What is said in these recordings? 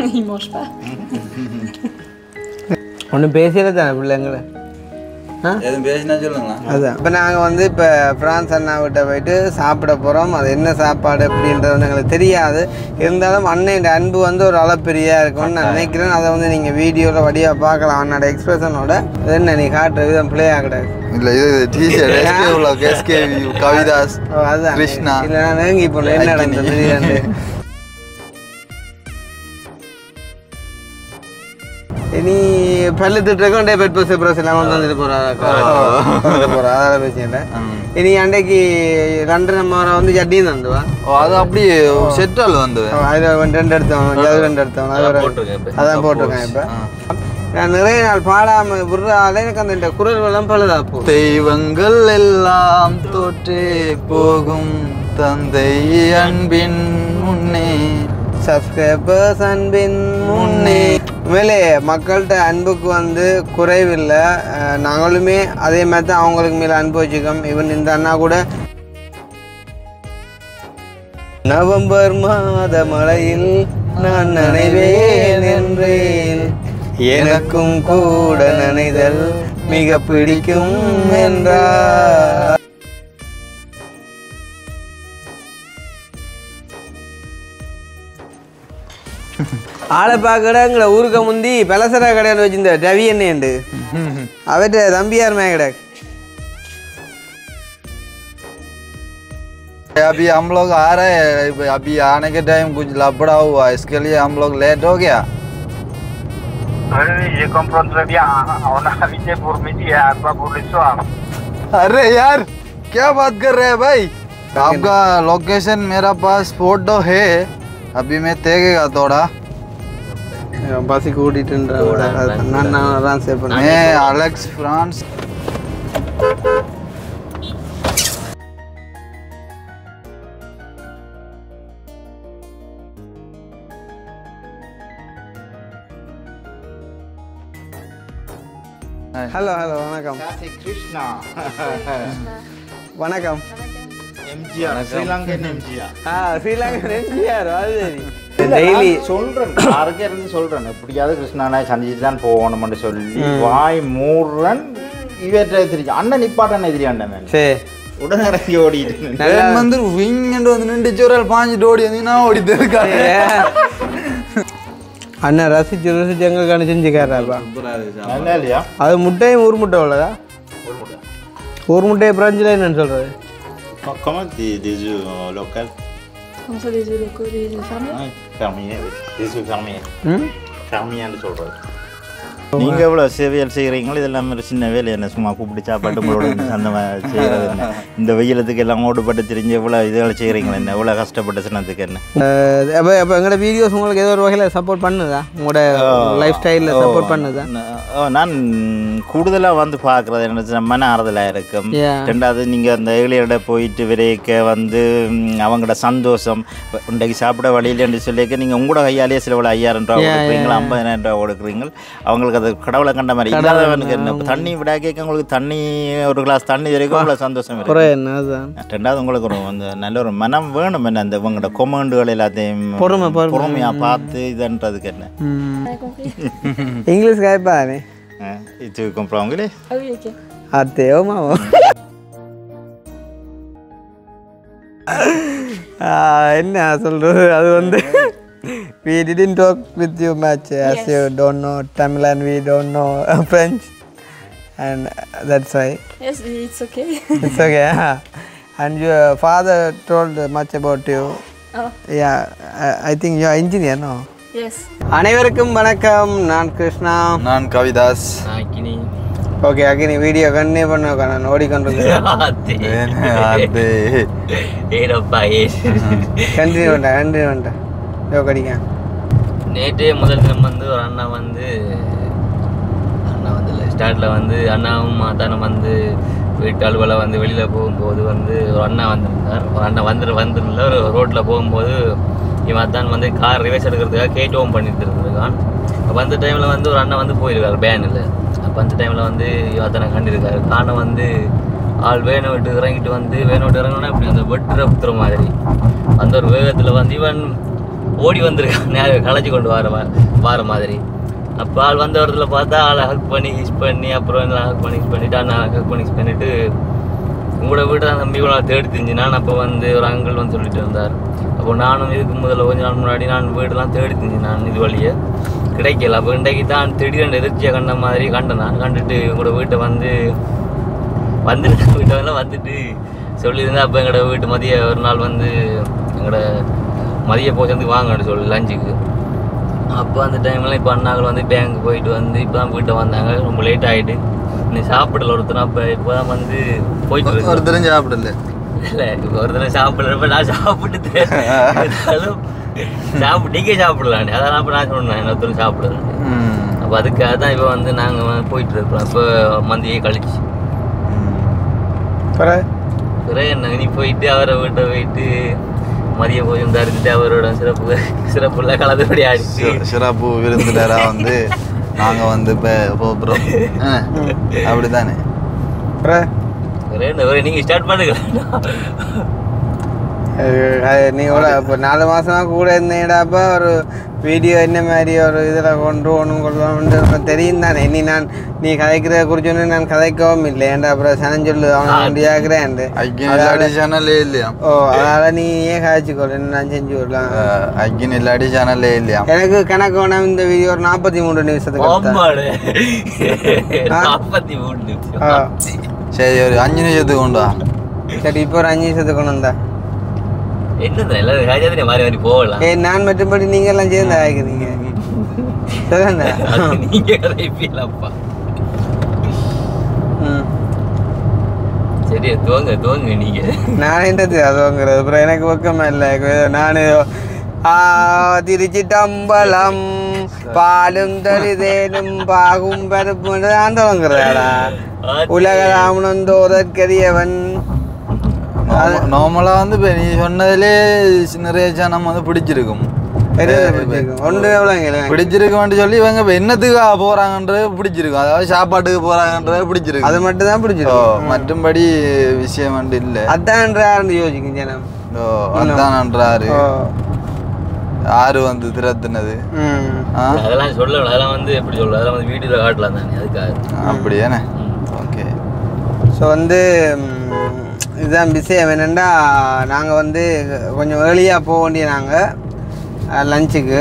Il mange pas. ஒன்றும் பேசியல தானே பிள்ளைங்களை ஆ எதுவும் பேசினா சொல்லுங்களா அதான் இப்போ நாங்கள் வந்து இப்போ ஃப்ரான்ஸ் அண்ணா கிட்ட போயிட்டு சாப்பிட போகிறோம் அது என்ன சாப்பாடு அப்படின்றது வந்து எங்களுக்கு தெரியாது இருந்தாலும் அண்ணன் அன்பு வந்து ஒரு அளப்பெரியாக இருக்கும்னு நான் நினைக்கிறேன் அதை வந்து நீங்கள் வீடியோவில் வடிவாக பார்க்கலாம் அண்ணோட எக்ஸ்பிரஷனோட அது என்ன நீ காட்டுற விதம் பிளே ஆகிடாது இல்ல இது டிஷர்ட் எஸ்கே உலக எஸ்கே கவிதாஸ் அதுதான் கிருஷ்ணா. இல்லை நான் வேங்கி போனேன் என்ன நடந்தது திடீரென்று. இனி பல்லு திட்டுறக்கும் டே பெட் பஸ் ப்ரோஸ் எல்லாம் வந்து வந்துட்டு போகிறா போகிறா அதெல்லாம் பிரச்சனை இல்லை இனி அன்றைக்கு ரெண்டு நம்ம வந்து சட்னியும் தந்துவா ஓ அது அப்படியே செட்டால் வந்து அதில் வந்து ரெண்டு எடுத்தோம் அது ரெண்டு எடுத்தோம் அது ஒரு அதான் போட்டிருக்கேன் இப்போ நான் நிறைய நாள் பாடாமல் விடுறால எனக்கு அந்த இந்த குரல் வளம் பழுதா போ தெய்வங்கள் எல்லாம் தோற்றே போகும் தந்தை அன்பின் முன்னே சப்ஸ்கிரைபர்ஸ் அன்பின் முன்னே உண்மையிலே மக்கள்கிட்ட அன்புக்கு வந்து குறைவில்லை அஹ் நாங்களுமே அதே மாதிரி தான் அவங்களுக்கு மேலே அன்பு வச்சுக்கோம் ஈவன் இந்த அண்ணா கூட நவம்பர் மாத மழையில் நான் நனைவேன் என்றேன் எனக்கும் கூட நனைதல் மிக பிடிக்கும் என்றார் ஆளை பார்க்கடங்கிற ஊருக்கு முந்தி பலசரா கடையில் வச்சிருந்த ரவி என்னேண்டு அவர்கிட்ட தம்பியார் மேகட अभी हम लोग आ रहे हैं अभी आने के टाइम कुछ लपड़ा हुआ इसके लिए हम लोग लेट हो गया Allez, je comprends très bien. On a invité pour midi à pas pour le soir. अरे यार क्या बात कर रहे हैं भाई आपका लोकेशन मेरा पास फोटो है अभी मैं देखेगा थोड़ा பசி கூட்டிட்டு நான் நான் தான் சேவ் பண்ணேன் मैं अलेक्स फ्रांस ஹலோ ஹலோ வணக்கம் Krishna. வணக்கம் MGR. Sri Lankan MGR. ஆ ஸ்ரீலங்கா எம்ஜிஆர் அது சரி டெய்லி சொல்றேன் யாருக்கே இருந்து சொல்றேன் எப்படியாவது கிருஷ்ணானை சந்திச்சு தான் போகணும்னு சொல்லி வாய் மூடுறன் இவற்றை எதிரி அண்ணன் நிப்பாட்டன் எதிரி அண்ணன் சரி உடனே இறங்கி ஓடிட்டு ಏನ್ ಬಂದ್ರು ವಿಂಗ್ ಅಂತ ಒಂದು ನಿಂಡು ಜೋರಲ್ಲಿ ಪಾಂಚಿட்டு ஓடி வந்து நான் ஓடிட்டு இருக்காங்க அண்ணன் ரசிச்சு ரசிச்சு எங்க கணக்கு செஞ்சுக்காராப்பா நல்லா இல்லையா அது முட்டையும் ஊர் முட்டை உள்ளதா ஒரு முட்டையை பிராஞ்சில் என்னன்னு சொல்றது Comment des, des œufs euh, locaux Comme ça, des œufs locaux, des œufs fermiers. Ouais, fermiers, oui. des œufs fermiers. ம் fermiers சொல்றது நீங்க எவ்வளவு சேவையல் செய்கிறீங்களோ இதெல்லாம் ஒரு சின்ன வேலை என்ன சும்மா கூப்பிட்டு சாப்பாட்டு உங்களோட அந்த மாதிரி செய்கிறது என்ன இந்த வெயிலத்துக்கு எல்லாம் ஓடுபட்டு தெரிஞ்சு எவ்வளோ இதுகளை செய்கிறீங்களா என்ன எவ்வளோ கஷ்டப்பட்ட சின்னத்துக்கு என்ன அப்போ அப்போ எங்களோட வீடியோஸ் உங்களுக்கு ஏதோ ஒரு வகையில் சப்போர்ட் பண்ணுதா உங்களோட லைஃப் ஸ்டைலில் சப்போர்ட் பண்ணுதா நான் நான் கூடுதலாக வந்து பார்க்குறது என்ன மன ஆறுதலாக இருக்கும் Yeah. ரெண்டாவது நீங்கள் அந்த ஏழையோட போயிட்டு விரைக்க வந்து ம், அவங்களோட சந்தோஷம் இப்ப இன்றைக்கு சாப்பிட வழியிலன்னு சொல்லியிருக்க நீங்கள் உங்களோட கையாலேயே சில எவ்வளோ ஐயாயிரம் ரூபா கொடுக்குறீங்களா ஐம்பதாயிரம் ரூபா கொடுக்குறீங்க அவங்களுக்கு அது கடவுளை கண்ட மாதிரி இல்லாதவனுக்கு என்ன இப்ப தண்ணி விட கேட்க உங்களுக்கு தண்ணி ஒரு கிளாஸ் தண்ணி வரைக்கும் அவ்வளோ சந்தோஷம் இருக்கு குறை என்ன அதுதான் ரெண்டாவது உங்களுக்கு ஒரு அந்த நல்ல ஒரு மனம் வேணும் என்ன அந்த உங்களோட கொமெண்டுகள் எல்லாத்தையும் பொறுமை, பொறுமை. பொறுமையாக பார்த்து இதுன்றதுக்கு என்ன T'as compris இங்கிலீஷ் காய்ப்பானே Hein? Et tu comprends anglais Ah oui, ok. அத்தையோ மாவோ என்ன சொல்றது அது வந்து we didn't talk with you much as you don't know Tamil and we don't know French and that's why Yes, it's okay. it's okay yeah. and your father told much about you oh, yeah I, I think you are engineer no yes. அனைவருக்கும் வணக்கம் நான் கிருஷ்ணா நான் Kavithas okay அக்கினி video continue பண்ணுவேன் நான் ஓடிக்கொண்டிருக்கேன் அது continue பண்ணிட்டேன் continue பண்ணிட்டேன் யோக அடிக்க நேற்றே முதல் தினம் வந்து ஒரு அண்ணா வந்து அண்ணா வந்து இல்லை ஸ்டார்டில் வந்து அண்ணாவும் மாதானும் வந்து வீட்டு அலுவலை வந்து வெளியில் போகும்போது வந்து ஒரு அண்ணா வந்திருந்தார் ஒரு அண்ணா வந்துட்டு வந்துருந்த ஒரு ரோட்டில் போகும்போது இவன் தான் வந்து கார் ரிவர்ஸ் எடுக்கிறதுக்காக கேட் ஓம் பண்ணிட்டு இருந்திருக்கான் அப்போ அந்த டைமில் வந்து ஒரு அண்ணன் வந்து போயிருக்காரு பேனில் அப்போ அந்த டைமில் வந்து அத்தனை கண்டிருக்காரு காண வந்து ஆள் வேனை விட்டு இறங்கிட்டு வந்து வேனை விட்டு இறங்கினா இப்படி அந்த வெட்டுற குத்துற மாதிரி அந்த ஒரு வேகத்தில் வந்து இவன் ஓடி வந்திருக்கான் நேரம் களைச்சி கொண்டு வர மா- வார மாதிரி அப்போ ஆள் வந்த இடத்துல பார்த்தா ஆளை ஹக் பண்ணி ஹிஸ் பண்ணி அப்புறம் எல்லாம் ஹக் பண்ணி ஹிஸ் பண்ணிட்டு அண்ணா ஹக் பண்ணி ஹிஸ் பண்ணிட்டு உங்களோட வீட்டை தான் நம்பி நான் தேடி தெரிஞ்சு நான் அப்போ வந்து ஒரு அங்கிள் வந்து சொல்லிட்டு இருந்தார் அப்போ நானும் இதுக்கு முதல்ல கொஞ்ச நாள் முன்னாடி நான் வீடெல்லாம் தேடி தெரிஞ்சு நான் இது வழியே கிடைக்கல அப்போ இன்றைக்கு தான் திடீர்னு எதிர்ச்சியாக கண்ட மாதிரி கண்டேன் நான் கண்டுட்டு உங்களோட வீட்டை வந்து வந்துட்டு வீட்டை எல்லாம் வந்துட்டு சொல்லியிருந்தேன் அப்போ எங்களோட வீட்டு மதிய ஒரு நாள் வந்து எங்களோட மதிய போச்சு வாங்கன்னு சொல்லி லஞ்சுக்கு அப்போ அந்த டைமில் இப்போ அண்ணாக்கள் வந்து பேங்க் போயிட்டு வந்து இப்போ தான் வீட்டை வந்தாங்க ரொம்ப லேட் ஆகிட்டு நீ சாப்பிடல ஒருத்தர் அப்போ இப்போ தான் வந்து போயிட்டு இருக்கு. ஒருத்தரும் சாப்பிடல இல்லை இப்போ ஒருத்தர் சாப்பிட்றப்ப நான் சாப்பிட்டு இருந்தாலும் சாப்பிட்டு நீங்கள் சாப்பிடலான்னு அதான் அப்போ நான் சொன்னேன் இன்னொருத்தர் சாப்பிடுறேன் ம். அப்போ அதுக்காக தான் இப்போ வந்து நாங்கள் போயிட்டு இருக்கிறோம் இப்போ மந்தியே கழிச்சு அப்புறம் பிறகு என்ன நீ போயிட்டு அவரை வீட்டை போயிட்டு மதிய போய் தரிச்சுட்டு அவரோட சிறப்பு சிறப்புள்ள கலந்துபடி ஆடிச்சு சி- சிறப்பு விருந்தினரா வந்து நாங்க வந்து இப்போ போகிறோம் அப்படிதானே அப்புறம் பிறகு என்ன பிறகு நீங்கள் ஸ்டார்ட் பண்ணுங்க அது- அது நீ கூட இப்போ நாலு மாசமா கூட இருந்தீங்கடாப்பா ஒரு வீடியோ என்ன மாதிரி ஒரு இதில் கொண்டு போகணும் கொள்ளணும்னு உனக்கு தெரியும் தானே இனி நான் நீ கதைக்கிறத குறிச்சோன்னு நான் கதைக்கவும் இல்லை ஏன்டா அப்புறம் சனம் சொல்லு அவனை முடியாக்குறேன் ஐக்கியம் இல்லாடி சேனல்லே இல்லையா ஓ அதனால நீ ஏன் காய்ச்சிக்கொள்ள நான் செஞ்சு விடலாம் அஹ், ஐக்கியம் இல்லாடி சேனல்லே இல்லையா எனக்கு கணக்கு வேணாம் இந்த வீடியோ ஒரு நாற்பத்தி மூணு நிமிஷத்துக்கு எடுத்தேன். ஆமாடு ஆ? நாற்பத்தி மூணு நிமிஷம் ஆ. சரி ஒரு அஞ்சு நிமிஷத்துக்கு கொண்டு வா சரி இப்போ ஒரு அஞ்சு நிமிஷத்துக்கு கொண்டு வந்தா என்னது எல்லாரும் ராஜாதிரி மாறி மாறி போகலாம் ஏய் நான் மற்றபடி நீங்க எல்லாம் சேர்ந்து ஆகிக்கிறீங்க சொல்லுங்க அது நீங்க கதைப்பீங்களப்பா ம் சரி துவங்க துவங்க நீங்க நான் என்னது அதுங்கிறது அப்புறம் எனக்கு பக்கமே இல்லை நான் ஆ திருச்சிட்டம்பலம் பாலும் தரிதேனும் பாகும் பருப்பு நான் துவங்குறதாடா உலக ராமனந்தோதற்கரியவன் நார்மலாக வந்து இப்போ நீ சொன்னதுலே நிறைய சேனம் வந்து பிடிச்சிருக்கும் ஒன்று எவ்வளோங்க பிடிச்சிருக்கும்னு சொல்லி இவங்க இப்போ என்னத்துக்கு போகிறாங்கன்றது பிடிச்சிருக்கும் அதாவது சாப்பாட்டுக்கு போகிறாங்கன்றது பிடிச்சிருக்கு அது மட்டும் தான் ஓ பிடிச்சிருக்கும் மற்றும்படி விஷயம் வந்து இல்லை அதான்றாரு யோசிக்கும் ஜனம் ஓ அதான்ன்றாரு ஓ ஆறு வந்து திறத்துனது ம் ஆ அதெல்லாம் சொல்லணும் அதெல்லாம் வந்து எப்படி சொல்றது அதெல்லாம் வந்து வீடியோல காட்டலாம் தானே அதுக்காக அப்படியானே ஓகே ஸோ வந்து ம், இதுதான் விஷயம் என்னென்னா நாங்கள் வந்து கொஞ்சம் ஏர்லியாக போக வேண்டிய நாங்கள் லஞ்சுக்கு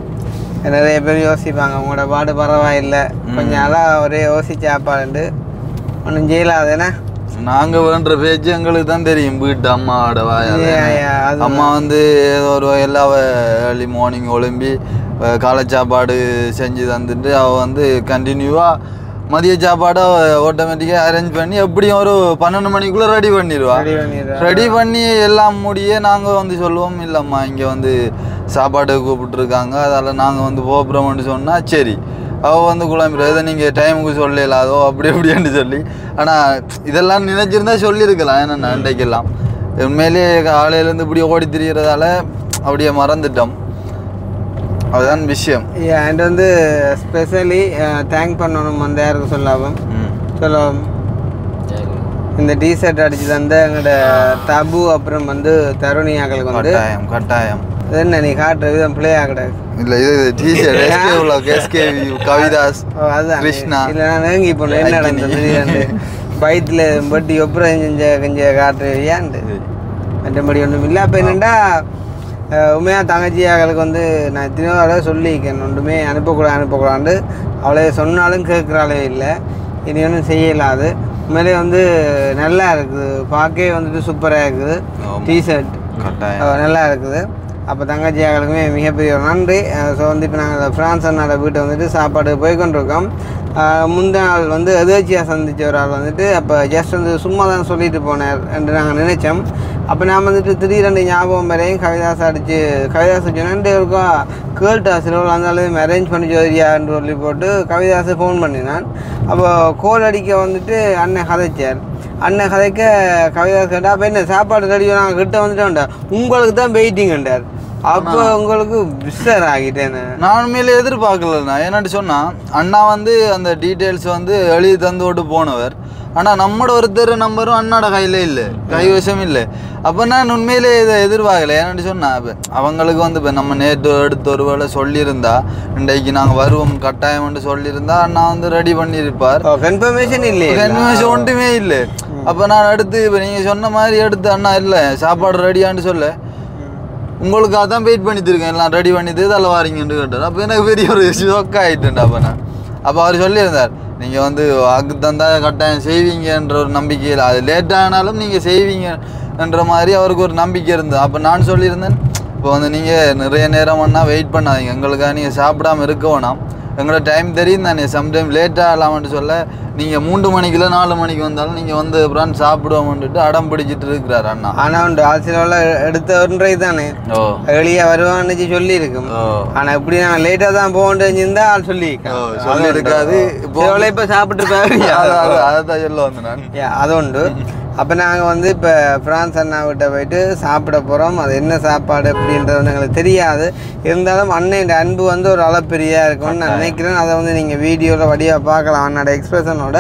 நிறைய பேர் யோசிப்பாங்க உங்களோட பாடு பரவாயில்லை கொஞ்சம் நாளாக ஒரே யோசிச்சு சாப்பாடு ஒன்றும் செய்யலாதுண்ணே நாங்க வேண்ட பேச்சு எங்களுக்கு தான் தெரியும் வீட்டு அம்மாவோட வாயால Yeah, yeah, அது அம்மா வந்து ஏதோ ஒரு எல்லா ஏர்லி மார்னிங் ஒழும்பி அஹ், காலை சாப்பாடு செஞ்சு தந்துட்டு அவ வந்து கண்டினியூவா மதிய சாப்பாடை ஆட்டோமேட்டிக்காக அரேஞ்ச் பண்ணி எப்படியும் ஒரு பன்னெண்டு மணிக்குள்ள ரெடி பண்ணிடுவா ரெடி பண்ணிடுறா ரெடி பண்ணி எல்லாம் முடிய நாங்கள் வந்து சொல்லுவோம் இல்லைம்மா இங்கே வந்து சாப்பாடு கூப்பிட்டுருக்காங்க அதால் நாங்கள் வந்து போகிறோம்னு சொன்னால் சரி அவள் வந்து குழம்பிடுவா இதை நீங்கள் டைமுக்கு சொல்லலாதோ அப்படி இப்படின்னு சொல்லி ஆனால் இதெல்லாம் நினைச்சிருந்தா சொல்லியிருக்கலாம் ஏன்னா இன்றைக்கெல்லாம் உண்மையிலேயே காலையிலேருந்து இப்படி ஓடி திரிகிறதால அப்படியே மறந்துட்டோம் அதுதான் விஷயம் அண்ட் வந்து ஸ்பெஷலி தேங்க் பண்ணணும் வந்து யாருக்கு சொல்லாமல் ம் சொல்லுவோம் சரி இந்த டிஷர்ட் அடிச்சு தந்த எங்களோட தபு அப்புறம் வந்து தருணியாக்களுக்கு வந்து கட்டாயம் கட்டாயம் இது என்ன நீ காட்டுற விதம் பிளே ஆகக்கூடாது இல்லை இது டீச்சர் எஸ்கே உலக எஸ்கே கவிதாஸ் ஓ, அதுதான் கிருஷ்ணா. இல்லை நான் ஏங்கி போனேன் என்ன நடந்தது பைத்தில் பட்டி ஒப்புறம் செஞ்ச கொஞ்சம் காட்டுறியான்ட்டு மற்றபடி ஒன்றும் இல்லை அப்போ என்னென்னா உண்மையாக தங்கச்சியாக்களுக்கு வந்து நான் எத்தனையோ தடவை சொல்லியிருக்கேன் ஒன்றுமே அனுப்பக்கூடாது அனுப்பக்கூடாது அவளே சொன்னாலும் கேட்குறாளே இல்லை இனி ஒன்றும் செய்யலாது உண்மையிலே வந்து நல்லா இருக்குது பார்க்கவே வந்துட்டு சூப்பராக இருக்குது ஆமா. டிஷர்ட் கட்டாயம் அஹ் நல்லா இருக்குது அப்போ தங்கச்சியாக்களுக்குமே மிகப்பெரிய ஒரு நன்றி ஸோ வந்து இப்போ நாங்கள் ஃப்ரான்ஸ் அண்ணாட வீட்டை வந்துட்டு சாப்பாடு போய் கொண்டிருக்கோம் அஹ் முந்தின நாள் வந்து எதேச்சியாக சந்திச்ச ஒரு ஆள் வந்துட்டு அப்போ ஜஸ்ட் வந்து சும்மா தான் சொல்லிட்டு போனார் என்று நாங்கள் நினைச்சோம் அப்போ நான் வந்துட்டு திடீரெண்டு ஞாபகம் வரையும் கவிதாஸ் அடித்து கவிதாஸ் சொன்னேன் இருக்கா கேள்ட்டா சிலவில் அந்த அளவு அரேஞ்ச் பண்ணி ஜோதியான்னு சொல்லி போட்டு கவிதாஸை ஃபோன் பண்ணினான் அப்போ கோல் அடிக்க வந்துட்டு அண்ணன் கதைச்சார் அண்ணன் கதைக்க கவிதாஸ் கேட்டா அப்போ என்ன சாப்பாடு ரெடி நாங்கள் கிட்ட வந்துட்டோம்டா உங்களுக்கு தான் வெயிட்டிங்கண்டார் அப்போ உங்களுக்கு பிஸ்டர் ஆகிட்டேன்னு நான் உண்மையிலே எதிர்பார்க்கலண்ணா ஏன்னாட்டு சொன்னா அண்ணா வந்து அந்த டீட்டெயில்ஸ் வந்து எழுதி தந்து விட்டு போனவர் ஆனா நம்மட ஒருத்தர் நம்பரும் அண்ணாட கையில இல்லை கைவசம் இல்லை அப்போ நான் உண்மையிலே இதை எதிர்பார்க்கல ஏன்னாட்டு சொன்னா இப்ப அவங்களுக்கு வந்து இப்போ நம்ம நேற்று எடுத்து ஒரு வேளை சொல்லியிருந்தா இன்றைக்கு நாங்கள் வருவோம் கட்டாயம்னு சொல்லியிருந்தா அண்ணா வந்து ரெடி பண்ணியிருப்பார் கன்ஃபர்மேஷன் இல்லையே கன்வென்ஷன் ஒன்றுமே இல்லை அப்போ நான் அடுத்து இப்போ நீங்கள் சொன்ன மாதிரி எடுத்து அண்ணா இல்லை சாப்பாடு ரெடியான்னு சொல்ல உங்களுக்கு அதான் வெயிட் பண்ணிட்டு இருக்கேன் எல்லாம் ரெடி பண்ணிட்டு அதில் வாரீங்கன்னு கேட்டார் அப்போ எனக்கு பெரிய ஒரு ஷோக் ஆகிட்டேன்டா அப்போ நான் அப்போ அவர் சொல்லியிருந்தார் நீங்கள் வந்து அதுக்கு தந்தா கட்டாயம் செய்வீங்கன்ற ஒரு நம்பிக்கையில் அது லேட் ஆனாலும் நீங்கள் செய்வீங்கன்ற மாதிரி அவருக்கு ஒரு நம்பிக்கை இருந்தது அப்போ நான் சொல்லியிருந்தேன் இப்போ வந்து நீங்கள் நிறைய நேரம் வேணா வெயிட் பண்ணாதீங்க எங்களுக்காக நீங்கள் சாப்பிடாம இருக்க வேணாம் எங்களோட டைம் தெரியும் தானே சம்டைம் லேட் ஆகலாம்னு சொல்ல நீங்கள் மூன்று மணிக்குல நாலு மணிக்கு வந்தாலும் நீங்கள் வந்து அப்புறம் சாப்பிடுவோம்னுட்டு அடம் பிடிச்சிட்டு இருக்கிறார் அண்ணா ஆனா உண்டு ஆசிரியர் எடுத்த ஒன்றை தானே ஓ வெளியே வருவான்னு சொல்லி இருக்கும் ஓ ஆனா இப்படி நான் லேட்டா தான் போகண்டு இருந்தா ஆள் சொல்லி ஓ, சொல்லியிருக்காது. இப்போ- இப்போ சாப்பிட்டு அது- அது- அதான் சொல்ல வந்தேன் நான் Yeah, அது உண்டு அப்போ நாங்கள் வந்து இப்போ ஃப்ரான்ஸ் அண்ணா கிட்ட போயிட்டு சாப்பிட போகிறோம் அது என்ன சாப்பாடு அப்படின்றது வந்து எங்களுக்கு தெரியாது இருந்தாலும் அண்ணன் அன்பு வந்து ஒரு அளப்பெரியாக இருக்கும்னு நான் நினைக்கிறேன் அதை வந்து நீங்கள் வீடியோவில் வடிவாக பார்க்கலாம் அண்ணோட எக்ஸ்பிரஷனோட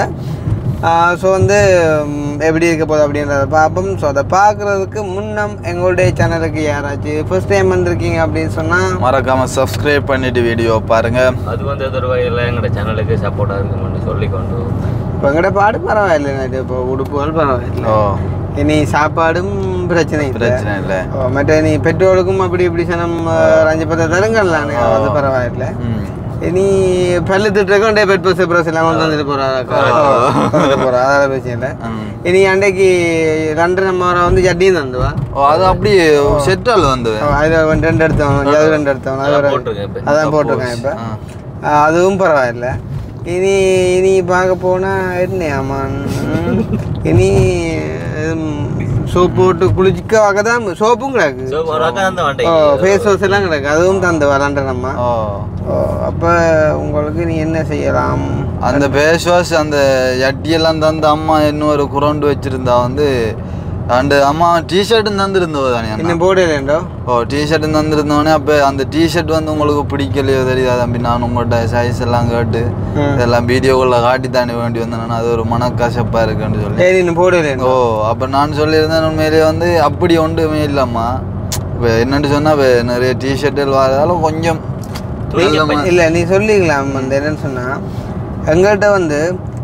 ஸோ வந்து ம், எப்படி இருக்க போகுது அப்படின்றத பார்ப்போம் ஸோ அதை பார்க்குறதுக்கு முன்னம் எங்களுடைய சேனலுக்கு யாராச்சும் ஃபர்ஸ்ட் டைம் வந்திருக்கீங்க அப்படின்னு சொன்னால் மறக்காம சப்ஸ்கிரைப் பண்ணிட்டு வீடியோ பாருங்க அது வந்து ஏதோ ஒரு வகையில் எங்களோட சேனலுக்கு சப்போர்ட்டாக இருக்குமென்னு சொல்லிக்கொண்டு இப்போ எங்கள்கிட்ட பாடு பரவாயில்லை நைட்டு இப்போ உடுப்புகள் பரவாயில்லை ஓ இனி சாப்பாடும் பிரச்சனை இல்லை பிரச்சனை இல்லை ஓ, மற்ற நீ பெட்ரோலுக்கும் அப்படி இப்படி சனம் அஞ்சு பத்து தருங்கள்லானே அது பரவாயில்ல ம் இனி பல்லு திட்டுறக்கும் டே பெட் பஸ் ப்ரஸ் எல்லாம் கொண்டு வந்துட்டு போறாக்கா போறா அதெல்லாம் பிரச்சனை இல்லை ம். இனி அன்றைக்கு ரெண்டு நம்ம வர வந்து சட்டியும் தந்துவா ஓ அது அப்படி செட்டால் வந்து அதில் வந்து ரெண்டு எடுத்தவன் அது ரெண்டு எடுத்தவன் அது ஒரு போட்டிருக்கேன் இப்போ அதான் போட்டிருக்கேன் இப்போ அதுவும் பரவாயில்ல இனி இனி பார்க்க போனால் என்ன ஆமாம் இனி சோப்பு போட்டு குளிக்க வாக்க தான் சோப்பும் கிடக்கு ஸோ ஒரு அக்கா அந்த ஓ வண்டை ஃபேஸ் வாஷ் எல்லாம் கிடக்கு அதுவும் தந்து விளாண்ட நம்ம ஓ ஓ அப்போ உங்களுக்கு நீ என்ன செய்யலாம் அந்த ஃபேஸ் வாஷ் அந்த எட்டியெல்லாம் தந்து அம்மா இன்னொரு குரண்டு வச்சிருந்தா வந்து அந்த அம்மா டிஷர்ட்டும் தந்துருந்தோ தானே அண்ணா? இன்னும் போடலேண்டோ ஓ டிஷர்ட் தந்துருந்தோடனே அப்போ அந்த டிஷர்ட் வந்து உங்களுக்கு பிடிக்கலையோ தெரியாது தம்பி நான் உங்கள்கிட்ட சைஸ் எல்லாம் கேட்டு ம். இதெல்லாம் வீடியோக்குள்ள காட்டி தாண்டி வேண்டி வந்தேன் அது ஒரு மனக்கசப்பாக இருக்குன்னு சொல்லி ஏய் இன்னும் போடலேண்டோ ஓ அப்போ நான் சொல்லியிருந்தேன் உண்மையிலேயே வந்து அப்படி ஒன்றுமே இல்லைம்மா இப்போ என்னன்னு சொன்னால் இப்போ நிறைய டிஷர்ட்டுகள் வரதால கொஞ்சம் நல்ல இல்லை நீ சொல்லிக்கலாம் வந்து என்னன்னு சொன்னா எங்கள்கிட்ட வந்து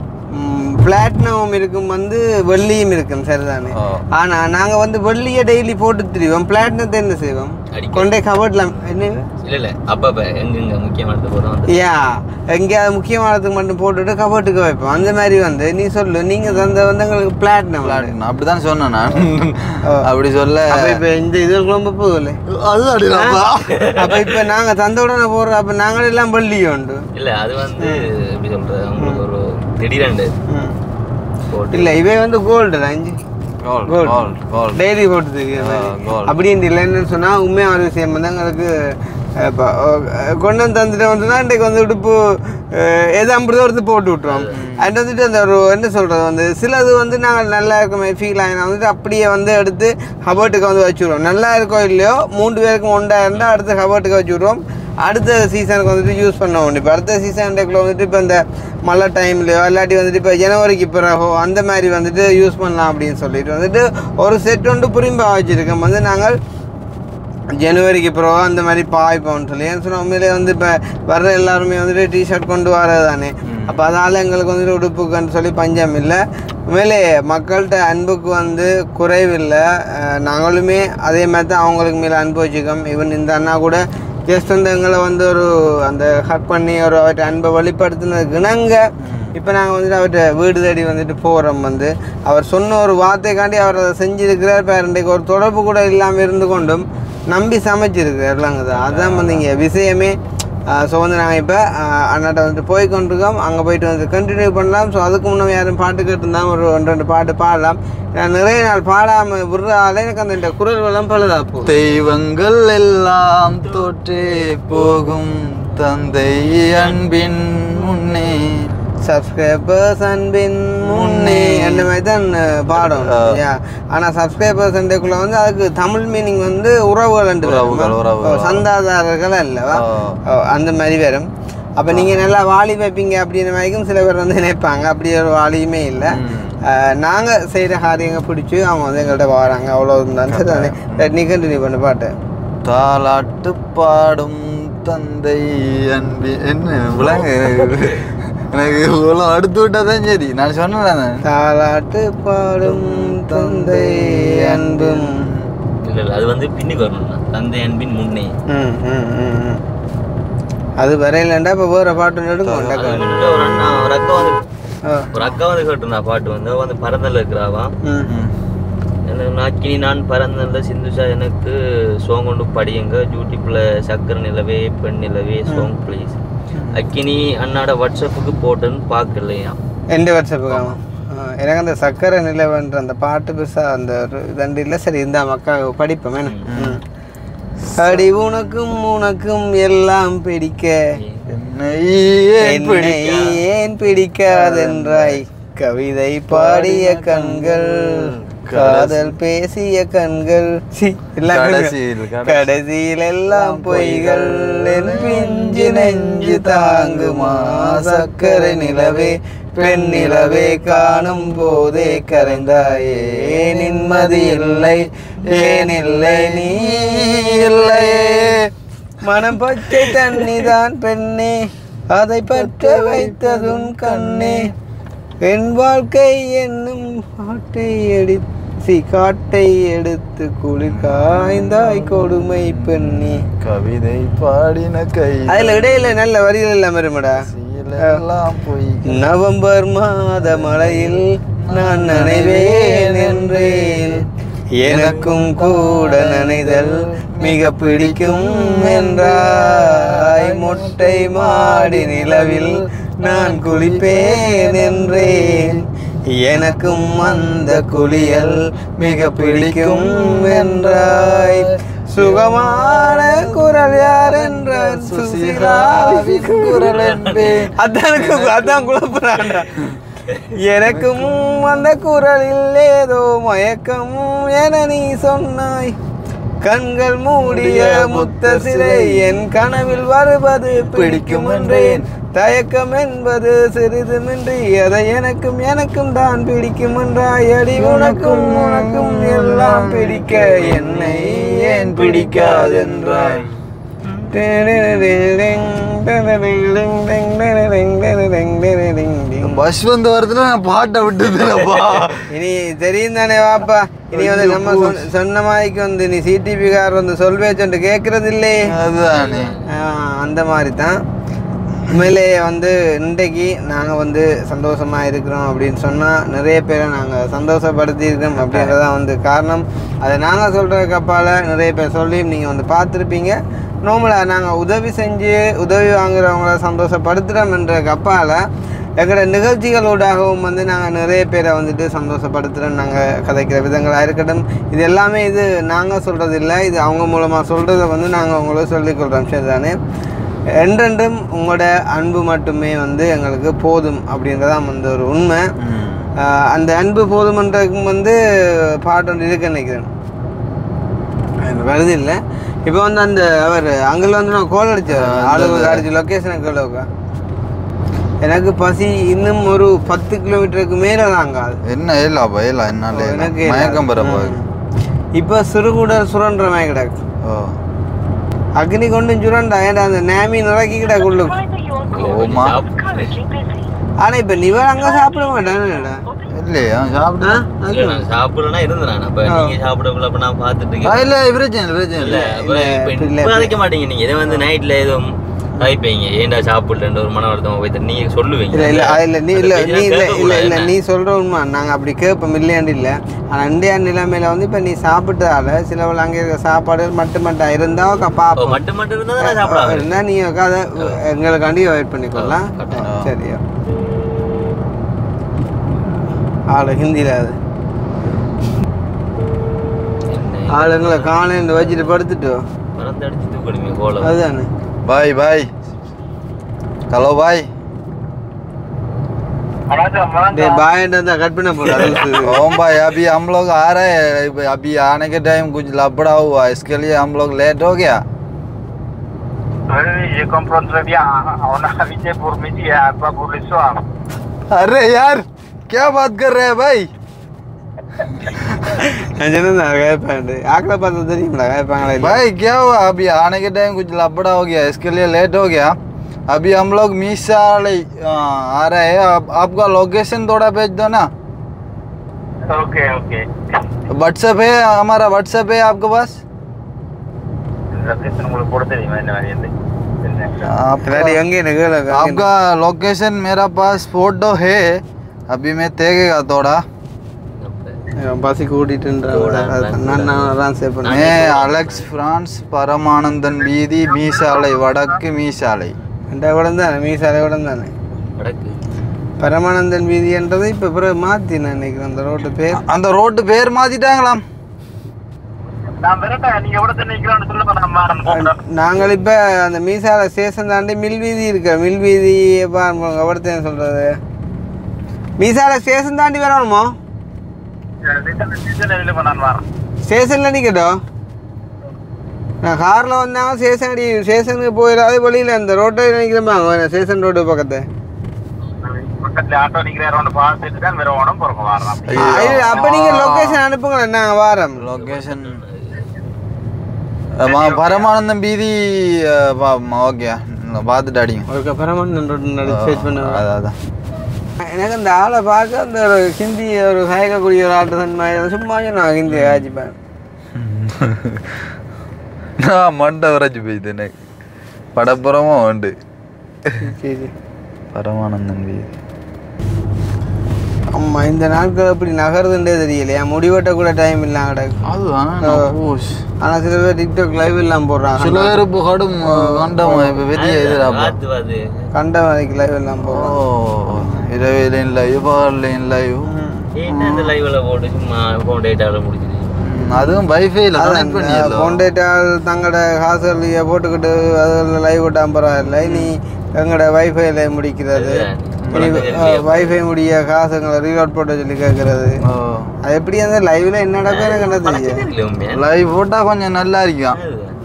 பிளாட்டினமும் இருக்கும் வந்து வெள்ளியும் இருக்கும் சரிதானே ஓ. ஆனா நாங்க வந்து வெள்ளியை டெய்லி போட்டு திரிவோம் பிளாட்டினத்தை என்ன செய்வோம் அடிக்க. கொண்டே கவர்ட்ல என்ன இல்லை இல்லை அப்பப்போ எங்கெங்க முக்கியமானது போதும் வந்து யா எங்கேயாவது முக்கியமானதுக்கு மட்டும் போட்டுட்டு கபோர்ட்டுக்கு வைப்போம் அந்த மாதிரி வந்து நீ சொல்லு நீங்க தந்த வந்து எங்களுக்கு பிளாட்டினம் நான் அப்படிதான் சொன்னேன் நான் அப்படி சொல்ல அப்ப இப்ப இந்த இது ரொம்ப போகல அது அடிடாப்பா. அப்ப இப்ப நாங்க தந்த உடனே போடுறோம் அப்ப நாங்கள் எல்லாம் பள்ளி உண்டு இல்லை அது வந்து எப்படி சொல்கிறது உங்களுக்கு ஒரு திடீரெண்டு ம். போட்டு இல்ல இவை வந்து கோல்டு தான் இஞ்சி Gold, Gold. gold, gold. Daily போட்டு தெரியுற மாதிரி ஆ, gold. அப்படின்னு இல்லைன்னு சொன்னா உண்மையான ஒரு விஷயம் வந்து எங்களுக்கு அஹ், இப்ப, அஹ், கொண்டு வந்து தந்துட்டு வந்துன்னா இன்றைக்கு வந்து உடுப்பு அஹ், எது ஐம்பது ஒருத்து போட்டு விட்டுருவோம் அது வந்துட்டு அந்த ஒரு என்ன சொல்றது வந்து சிலது வந்து நாங்கள் நல்லா இருக்குமே ஃபீல் ஆகினா வந்துட்டு அப்படியே வந்து எடுத்து ஹபர்ட்டுக்கு வந்து வச்சுருவோம் நல்லா இருக்கோ இல்லையோ மூன்று பேருக்கும் ஒன்றா இருந்தால் அடுத்து ஹபர்ட்டுக்கு வச்சு விடுவோம் அடுத்த சீசனுக்கு வந்துட்டு யூஸ் பண்ண முடியும் இப்போ அடுத்த சீசனுக்குள்ள வந்துட்டு இப்போ இந்த மழை டைம்லையோ இல்லாட்டி வந்துட்டு இப்போ ஜனவரிக்கு பிறகோ அந்த மாதிரி வந்துட்டு யூஸ் பண்ணலாம் அப்படின்னு சொல்லிட்டு வந்துட்டு ஒரு செட் வந்து புரிம்பா வச்சுருக்கோம் வந்து நாங்கள் ஜனவரிக்கு பிறகு அந்த மாதிரி பாய்ப்போம்னு சொல்லி ஏன்னு சொன்னால் உண்மையிலே வந்து இப்போ வர்ற எல்லாருமே வந்துட்டு டிஷர்ட் கொண்டு வரது தானே அப்போ அதால் எங்களுக்கு வந்துட்டு உடுப்புக்குன்னு சொல்லி பஞ்சம் இல்லை உண்மையிலே மக்கள்கிட்ட அன்புக்கு வந்து குறைவில்லை அஹ் நாங்களுமே அதே மாதிரி தான் அவங்களுக்கு மேலே அன்பு வச்சுக்கோம் ஈவன் இந்த அண்ணா கூட ஜஸ்ட் வந்து எங்களை வந்து ஒரு அந்த ஹக் பண்ணி ஒரு அவர்கிட்ட அன்பை வெளிப்படுத்தினதுக்கு இணங்க இப்போ நாங்கள் வந்துட்டு அவர்கிட்ட வீடு தேடி வந்துட்டு போகிறோம் வந்து அவர் சொன்ன ஒரு வார்த்தைக்காண்டி அவர் அதை செஞ்சிருக்கிறார் இப்போ இன்றைக்கு ஒரு தொடர்பு கூட இல்லாமல் இருந்து கொண்டும் நம்பி சமைச்சிருக்கிறாருலாங்க தான் அதுதான் வந்து இங்கே விஷயமே ஸோ வந்து நாங்கள் இப்போ அண்ணாட்ட வந்துட்டு போய் கொண்டிருக்கோம் அங்கே போயிட்டு வந்து கண்டினியூ பண்ணலாம் ஸோ அதுக்கு முன்னே யாரும் பாட்டு கேட்டிருந்தா ஒரு ஒன்று ரெண்டு பாட்டு பாடலாம் நான் நிறைய நாள் பாடாமல் விடுறதால எனக்கு அந்த குரல் வளம் பழுதா போகுது தெய்வங்கள் எல்லாம் தோற்றே போகும் தந்தை அன்பின் முன்னே சப்ஸ்கிரைபர்ஸ் அன்பின் முன்னே அந்த மாதிரி தான் பாடும் யா ஆனால் சப்ஸ்கிரைபர் சண்டைக்குள்ள வந்து அதுக்கு தமிழ் மீனிங் வந்து உறவுகள் என்று உறவுகள், வருமா? உறவுகள். ஓ, சந்தாதாரர்கள் அல்லவா ஓ. ஓ, அந்த மாதிரி வரும் அப்போ நீங்கள் நல்லா வாலி வைப்பீங்க அப்படின்ற மாதிரிக்கும் சில பேர் வந்து நினைப்பாங்க அப்படி ஒரு வாலியுமே இல்லை நாங்கள் செய்கிற காரியங்கள் பிடிச்சி அவங்க வந்து எங்கள்கிட்ட வராங்க அவ்வளோ இருந்தாலும் சரி தானே நீ கண்டினியூ பண்ண பாட்டு தாலாட்டு பாடும் தந்தை அன்பி என்ன விளங்க எனக்கு எனக்கு இவ்வளோ அடுத்து விட்டாதான் சரி நான் சொன்னேன் தாலாட்டு பாடும் தந்தை அன்பும் இல்ல இல்ல அது வந்து பின்னுக்கு வரணும்னா தந்தை அன்பின் முன்னே ம், ம், ம், ம். அது வரையிலண்டா இப்போ வேற பாட்டு நடுங்க அது வந்துட்டு ஒரு அண்ணா ஒரு அக்கா வந்து ஆ. ஒரு அக்கா வந்து கேட்டிருந்தா பாட்டு வந்து அவ வந்து பரந்தல்ல இருக்கிறாவா ம் எனக்கு நாக்கினி நான் பரந்தல்ல சிந்துஷா எனக்கு சோங் கொண்டு படியுங்க யூடியூப்ல சக்கர நிலவே பெண் நிலவே சோங் ப்ளீஸ் அக்கினி அண்ணாட வாட்ஸ்அப்புக்கு போட்டுன்னு பார்க்கலையா எந்த வாட்ஸ்அப்புக்கு ஆமாம் எனக்கு அந்த சக்கரை நிலவன்ற அந்த பாட்டு பெருசாக அந்த ஒரு ரெண்டு இல்லை சரி இந்த மக்கா படிப்போம் என்ன ம். அடி உனக்கும் உனக்கும் எல்லாம் பிடிக்க என்னை என்னை ஏன் பிடிக்காதென்றாய் கவிதை பாடிய கண்கள் காதல் பேசிய கண்கள் சி, எல்லாம் கடைசியில், கடைசி- கடைசியில் எல்லாம் பொய்கள் என் பிஞ்சு நெஞ்சு தாங்குமா சக்கரை நிலவே பெண் நிலவே காணும் போதே கரைந்தாயே நிம்மதி இல்லை ஏன் இல்லை நீ இல்லையே மனம் பச்சை தண்ணிதான் பெண்ணே அதை பற்ற வைத்ததும் கண்ணே என் வாழ்க்கை என்னும் காட்டை எடுத்து காட்டை எடுத்து குளிர் காய்ந்தாய் கொடுமை பெண்ணே கவிதை பாடின கை அதுல இடையில நல்ல வரிகள் எல்லாம் வருமடா எல்லாம் போய் நவம்பர் மாத மழையில் நான் நனைவேன் என்றேன் எனக்கும் கூட நனைதல் மிக பிடிக்கும் என்றாய் மொட்டை மாடி நிலவில் நான் குளிப்பேன் என்றேன் எனக்கும் அந்த குளியல் மிக பிடிக்கும் என்றாய் சுகமான குரல் யார் என்றார் சுசிலாவின் குரல் என்பேன் அதான் அதான் குழப்பறான்டா எனக்கும் அந்த குரலில் ஏதோ மயக்கம் என நீ சொன்னாய் கண்கள் மூடிய முத்த சிறை என் கனவில் வருவது பிடிக்கும் என்றேன் தயக்கம் என்பது சிறிதுமின்றி அதை எனக்கும் எனக்கும் தான் பிடிக்கும் என்றாய் அடி உனக்கும் உனக்கும் எல்லாம் பிடிக்க என்னை ஏன் பிடிக்காதென்றாய் பஸ் வந்து வரதுல நான் பாட்டை விட்டுதுலப்பா இனி தெரியும் தானே வாப்பா இனி வந்து நம்ம சொன்ன- சொன்ன மாதிரிக்கு வந்து நீ சிடிபி கார் வந்து சொல்வேச்சு கேட்கறது இல்லையே அதுதானே ஆஹ் அந்த மாதிரி தான் உண்மையிலே வந்து இன்றைக்கு நாங்கள் வந்து சந்தோஷமாக இருக்கிறோம் அப்படின்னு சொன்னால் நிறைய பேரை நாங்கள் சந்தோஷப்படுத்தியிருக்கோம் அப்படின்றதான் வந்து காரணம் அதை நாங்கள் சொல்கிறதுக்கு அப்பால் நிறைய பேர் சொல்லி நீங்கள் வந்து பார்த்துருப்பீங்க நார்மலாக நாங்கள் உதவி செஞ்சு உதவி வாங்குறவங்கள சந்தோஷப்படுத்துகிறோம்ன்றதுக்கு அப்பால் எங்களோட நிகழ்ச்சிகளோடாகவும் வந்து நாங்கள் நிறைய பேரை வந்துட்டு சந்தோஷப்படுத்துகிறோம் நாங்கள் கதைக்கிற விதங்களாக இருக்கட்டும் இது எல்லாமே இது நாங்கள் சொல்கிறது இல்லை இது அவங்க மூலமாக சொல்கிறத வந்து நாங்கள் உங்களுக்கு சொல்லிக்கொள்கிறோம் சரி தானே என்றென்றும் உங்களோட அன்பு மட்டுமே வந்து எங்களுக்கு போதும் அப்படின்றதான் வந்து ஒரு உண்மை ஆஹ் அந்த அன்பு போதுமன்றதுக்கும் வந்து பாட்டு ஒன்று இருக்கு நினைக்கிறேன் எனக்கு வருது இல்லை இப்போ வந்து அந்த அவர் அங்கே வந்து நான் கோல் அடித்தேன் ஆளுக்கு அடிச்சு லொக்கேஷனை கேளுக்கா எனக்கு பசி இன்னும் ஒரு பத்து கிலோமீட்டருக்கு மேலே தாங்க அது என்ன இல்லப்பா இல்ல என்னால இல்ல. எனக்கு மயக்கம் பெறப்பா இப்போ சிறுகுடல் சுரன்ற மாதிரி கிடக்கு ஓ அக்னி கொண்டு சுரண்டா ஏன்டா அந்த நேமி நிறக்கி கிடக்கு உள்ளுக்கு ஓமா ஆனால் இப்போ நிவர் அங்கே சாப்பிட மாட்டானேடா இல்லையா சாப்பிட்டு ஆ இல்ல நான் சாப்பிடலன்னா இருந்தேன் அப்ப நீங்க சாப்பிடக்குள்ள அப்ப நான் பார்த்துட்டு ஆ, இருக்கேன் இல்ல பிரச்சனை இல்லை பிரச்சனை இல்ல இல்லை அப்ப இப்ப இப்ப அழைக்க மாட்டீங்க நீங்க இதை வந்து நைட்ல எதுவும் கதைப்பீங்க ஏன்டா சாப்பிடலன்ற ஒரு மன வருத்தம் போய் நீங்க சொல்லுவீங்க இல்ல இல்ல அது இல்ல நீ இல்ல அந்த நீ இல்ல பேச்செல்லாம் இல்ல இல்ல கேட்கக்கூடாது நீ சொல்ற உண்மை நாங்க அப்படி கேட்போம் இல்லையாண்டு இல்ல ஆனா இந்தியா நிலைமையில வந்து இப்ப நீ சாப்பிட்டதால சிலவள் அங்க இருக்க சாப்பாடு மட்டும் மட்டும் இருந்தா க- ஓ, பாப்போம் மட்டும் மட்டும் இருந்தா தான் சாப்பிடாம இருந்தா நீ உட்காத எங்களுக்காண்டி வெயிட் பண்ணிக்கொள்ளலாம் கரெக்டா. சரியா ஆளு ஹிந்தியில அது ஆளுங்களை காலையில் வச்சுட்டு படுத்துட்டு மறந்து அடிச்சு தூக்கணுமே கோலம் அதுதானே பாய் பாய் ஹலோ பாய் டே பாயிண்ட் வந்து கட் பண்ண போறாரு ओम भाई अभी हम लोग आ रहे हैं अभी आने के टाइम कुछ लपड़ा हुआ इसके लिए हम लोग लेट हो गया ये कंप्रोंट dia ona विजयपुर में जी apa पुलिस soal अरे यार क्या बात कर रहे हैं भाई நான் சொன்னேன் கேட்பேன் ஆக்கில் பார்த்தா தெரியுங்களா கேட்பாங்களா இல்லை भाई क्या हुआ अभी आने के टाइम कुछ लपड़ा हो गया इसके लिए लेट हो गया अभी हम लोग मीसाली आ रहे हैं आप, आपका लोकेशन थोड़ा भेज दो ना ओके ओके व्हाट्सएप है हमारा व्हाट्सएप है आपके पास लोकेशन உங்களுக்கு போட தெரியுமா என்ன மாதிரி இருந்து आपका இல்லாட்டி எங்கே எனக்கு கேளு. आपका लोकेशन मेरा पास फोटो है अभी मैं देखेगा थोड़ा இவன் பசி கூட்டிட்டுன்றான் நான் நான் தான் சேவ் பண்ணேன் मैं अलेक्स फ्रांस परमानंदन வீதி மீசாலை வடக்கு மீசாலை இந்த கூட தானே மீசாலை கூட தானே வடக்கு பரமானந்தன் வீதின்றது இப்போ பிறகு மாற்றி நான் நினைக்கிறேன் அந்த ரோட்டு பேர் அந்த ரோட்டு பேர் மாத்திட்டாங்களாம் நான் வரட்டேன் நீங்க எவ்வளவு நிக்கிறோம்னு சொல்லுங்க நான் மாறன் போகிறேன் நாங்கள் இப்போ அந்த மீசாலை ஸ்டேஷன் தாண்டி மில் வீதி இருக்கு மில் வீதி எவ்வளோத்தேன் சொல்கிறது மீசாலை ஸ்டேஷன் தாண்டி வரணுமோ நான் வரேன் ஸ்டேஷனில் நிற்கட்டும் நான் காரில் வந்தாங்க ஸ்டேஷன் அடி ஸ்டேஷனுக்கு போயிடாத வழியில் அந்த ரோட்டை நினைக்கிறேன் ஸ்டேஷன் ரோடு பக்கத்து பக்கத்துல ஆட்டோ நிக்கிறேன் ஒன்று பார்த்துட்டு தான் வேற ஓடம் போறோம் வரலாம் ஐயோ, அப்ப நீங்க லொகேஷன் அனுப்புங்களேன் நாங்க வாரம் லொகேஷன் பரமானந்தம் வீதி ஓகே பார்த்துட்டு அடிங்க ஒரு பரமானந்தன் ரோடு நடிச்சு செட் பண்ண அதான் அதான் எனக்கு அந்த ஆளை பார்க்க அந்த ஒரு ஹிந்தி ஒரு கயக்கக்கூடிய ஒரு ஆட்டு தான் மாதிரி சும்மா நான் ஹிந்தி ஆச்சுப்பேன் நான் மண்டை உரைச்சு போயிது எனக்கு படப்புறமும் உண்டு சரி பரமானந்தன் வீதி ஆமா இந்த நாட்கள் எப்படி நகருதுன்றே தெரியலையா முடிவெட்ட கூட டைம் இல்லாம கிடக்கு அதுதான் ஆனா சில பேர் டிக்டாக் லைவ் எல்லாம் போடுறாங்க சில பேர் இப்போ கடும் கண்டம் இப்போ வெளியே எதிராப்பா காத்து வருது கண்ட வரைக்கும் லைவ் எல்லாம் ஓ போடுறாங்க இரவிலையும் லைவ் பகல்லையும் லைவ் என்ன இந்த லைவ்ல போட்டு சும்மா ஃபோன் டேட்டாவில் முடிச்சிட்டு அதுவும் வைஃபைல கனெக்ட் பண்ணிடலாம் கொண்டேட்டால் தங்களோட காசுகளையே போட்டுக்கிட்டு அதில் லைவ் விட்டாம பரவாயில்ல நீ எங்களோட வைஃபைல முடிக்கிறது இனி வைஃபை முடிய காசுங்களை ரீலோட் போட்டு சொல்லி கேட்கறது ஓ அது எப்படி அந்த லைவ்ல என்ன நடக்கும் எனக்கு என்ன தெரியும் தெரியல உண்மையா லைவ் போட்டா கொஞ்சம் நல்லா இருக்கும்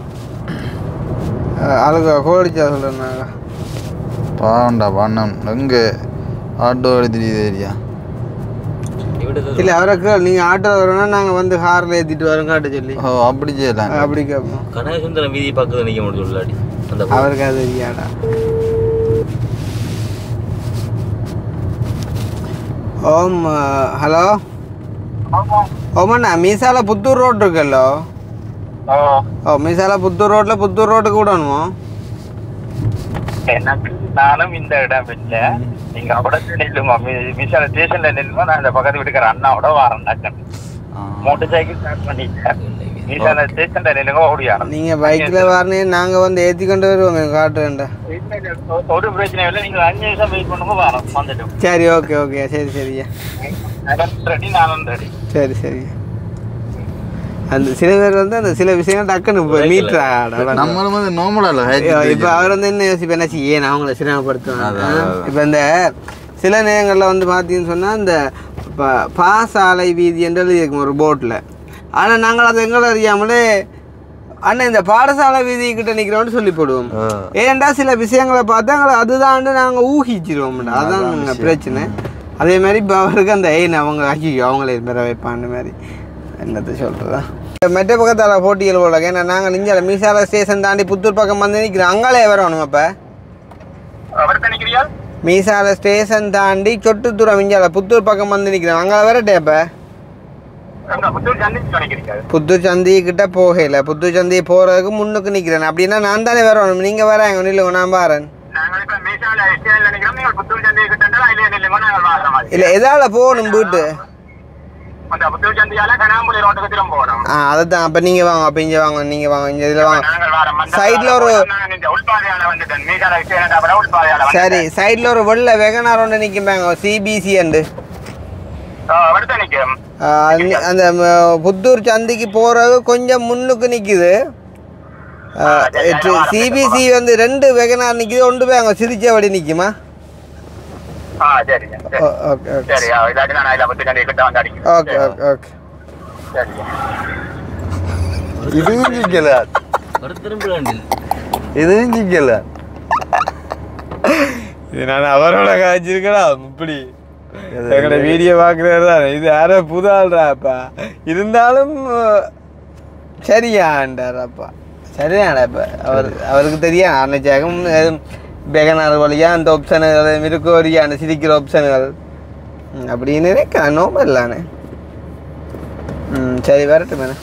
அதுக்கு கோழிச்சா சொல்லுறாங்க பாவண்டா பண்ணம் எங்க ஆட்டோ எடுத்துட்டு ஏரியா இவிட இல்லை அவருக்கு நீங்கள் ஆட்டோ வரணும்னா நாங்கள் வந்து காரில் ஏற்றிட்டு வரோம் காட்ட சொல்லி ஓ அப்படி செய்யலாம் அப்படி கேட்போம் கனகசுந்தரம் வீதி பக்கத்துல நிக்க முடியும் சொல்லாடி அந்த பக்கம். அவருக்கு அது தெரியாடா ஓம் ஹலோ ஓமண்ணா மீசால புத்தூர் ரோட் இருக்குல்லோ ஓ ஓ மீசால புத்தூர் ரோட்ல புத்தூர் ரோட்டுக்கு விடணுமோ எனக்கு நானும் இந்த இடம் இல்ல நீங்க അവിടെ நில்லுமா மிசால ஸ்டேஷன்ல நில்லுமா நான் இந்த பக்கத்து வீட்டுக்கார அண்ணாவோட வரேன் டக்குன்னு மோட்டர் சைக்கிள் ஸ்டார்ட் பண்ணிட்டேன் மிசால ஸ்டேஷன்ல நில்லுங்க ஓடியாரம் நீங்க பைக்ல வரனே நாங்க வந்து ஏத்தி கொண்டு வருவோம் காட்டுறேன்டா ஒரு பிரச்சனை இல்லை நீங்க அஞ்சு நிமிஷம் வெயிட் பண்ணுங்க வரோம் வந்துட்டு சரி ஓகே ஓகே சரி சரியா ரெடி நானும் ரெடி சரி சரி அந்த சில பேர் வந்து அந்த சில விஷயங்கள் டக்குன்னு மீட்ரா நம்மளும் வந்து நோமலா இப்போ அவர் வந்து என்ன யோசிப்பேன் என்னாச்சு ஏன் அவங்கள சிரமப்படுத்துவாங்க அதான், அதான். இப்போ இந்த சில நேரங்களில் வந்து பார்த்தீங்கன்னு சொன்னால் இந்த ப பாசாலை வீதி என்று எழுதியிருக்கும் ஒரு போட்டில் ஆனால் நாங்கள் அதை எங்களை அறியாமலே அண்ணன் இந்த பாடசாலை வீதி கிட்ட நிற்கிறோம்னு சொல்லி போடுவோம் ஏன்டா சில விஷயங்களை பார்த்தா எங்களை அதுதான் நாங்கள் ஊகிச்சிருவோம்டா அதான் பிரச்சனை அதே மாதிரி இப்போ அவருக்கு அந்த ஏன் அவங்க ஐயோ அவங்களே பெற வைப்பான்னு மாதிரி என்னத்தை சொல்கிறதா மெட்ட பக்கத்தால் போட்டிகள் போல ஏன்னா நாங்கள் நெஞ்சால மீசால ஸ்டேஷன் தாண்டி புத்தூர் பக்கம் வந்து நிற்கிறோம் அங்காலே வரணும் அப்போ அவர் நினைக்கிறியா மீசால ஸ்டேஷன் தாண்டி சொட்டுத்தூரம் மிஞ்சால புத்தூர் பக்கம் வந்து நிற்கிறோம் அங்கே வரட்டே இப்போ புத்தூர் சந்திச்சு நினைக்கிறீங்க புத்தூர் சந்தி கிட்ட போகல புத்தூர் சந்தி போகிறதுக்கு முன்னுக்கு நிற்கிறேன் அப்படின்னா நான் தானே வரணும் நீங்கள் வராங்க நில்லுங்க நான் பாரேன் நாங்கள் இப்ப மீசால ஸ்டேஷன்ல நினைக்கிறோம் நீங்கள் புத்தூர் சந்தையை கிட்ட அதிலே நில்லுங்க நாங்கள் வர மாதிரி இல்லை எதால் போகணும் வீட்டு அந்த புத்தூர் சந்தையால கனாம்புலி ரோட்டுக்கு திரும்ப போறோம் ஆ அதை தான் அப்போ நீங்கள் வாங்க அப்போ இங்கே வாங்க நீங்கள் வாங்க இங்கே இதில் வாங்க நாங்கள் வரோம் அந்த சைடுல ஒரு- நான் இந்த உள்பாதையால வந்துட்டேன் மீசால ஸ்டேஷன் அப்புறம் உள்பாதையால வந்து சரி சைடில் ஒரு வெள்ளை வெகனார் ஒன்று நிற்கும்பாங்க சிபிசி அண்டு அடுத்த நிற்கும் அந்த ம- புத்தூர் சந்திக்கு போகிறது கொஞ்சம் முன்னுக்கு நிற்குது சிபிசி வந்து ரெண்டு வெகனார் நிற்குது ஒன்று போய் அங்கே சிரிச்சபடி நிற்குமா ஆ சரிங்க சரி ஓ- ஓகே ஓகே சரி ஆ, இல்லாட்டி நான் அதில் பத்து கண்டி கிட்ட வந்து அடிக்கிறேன் ஓகே ஓகே ஓகே சரிங்க இதுவும் சிக்கல ஒருத்தரும் வேண்டில் இதுவும் சிக்கல இது நான் அவரோட காய்ச்சிருக்கடா இப்படி எங்களோட வீடியோ பார்க்குறது தான் இது யாரோ புது ஆள்றாப்பா இருந்தாலும் சரியாண்டாரப்பா சரியாடாப்பா அவர் அவருக்கு தெரியும் அன்னைச்சாகம் பெகனார் வழியா அந்த ஆப்ஷனுகள் மிருக்கோரியா அந்த சிரிக்கிற ஆப்ஷனுகள் ம், அப்படின்னு நினைக்கிறேன் நோம்பல் நானே ம் சரி வரட்டும் மேடம்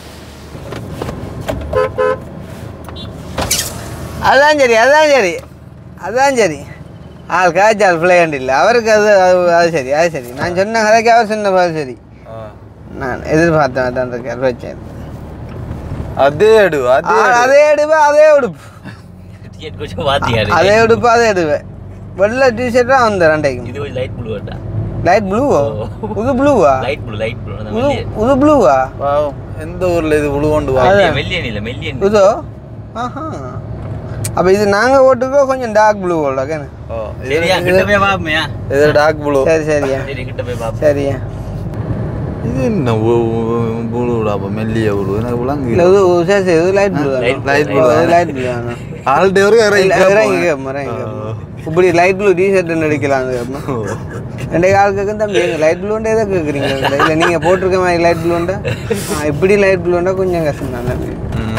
அதான் சரி அதான் சரி அதான் சரி ஆள் காய்ச்சால் பிள்ளையாண்டு இல்லை அவருக்கு அது அது அது சரி அது சரி நான் சொன்ன கதைக்கு அவர் சொன்ன பதில் சரி நான் எதிர்பார்த்தேன் அதான் இருக்கார் பிரச்சனை அதே எடு அதே ஆ, எடு. அதே எடுப்பேன் அதே உடுப்பு டிக்கெட் கொஞ்சம் மாத்தியாரு அதே உடுப்பு அதே எடுப்பேன் வெள்ளை டிஷர்ட்டாக அந்த ரெண்டைக்கும் இது கொஞ்சம் லைட் ப்ளூ வேண்டா லைட் ப்ளூவா புது ப்ளூவா லைட் ப்ளூ லைட் ப்ளூ புது புது ப்ளூவா பாவம் எந்த ஊர்ல இது உழு கொண்டு வா மெல்லியன் இல்ல மெல்லியன் புதோ ஆஹா அப்போ இது நாங்கள் ஓட்டுக்கோ கொஞ்சம் டார்க் ப்ளூ ஓடக்கேன்னு ஓ, இது- சரியா கிட்ட போய் பாப்போம்யா இது டார்க் ப்ளூ சரி சரியா சரி கிட்ட போய் பாப்போம் சரியா இது என்ன புழுடா அப்போ மெல்லிய புழு எனக்கு விளங்கு இல்லை இது சரி சரி இது light blue Light blue, light blue light blue வேணும் ஆல்டே ஒரு இறங்கி இறங்கி இப்படி லைட் ப்ளூ டிஷர்ட் எடுக்கலாம் ரெண்டே கால் கேட்கும் தம்பி எங்க லைட் ப்ளூண்டே எதை கேட்குறீங்க இல்லை நீங்கள் போட்டிருக்க மாதிரி லைட் ப்ளூண்டா இப்படி லைட் ப்ளூண்டா கொஞ்சம் கஷ்டம் தான் தம்பி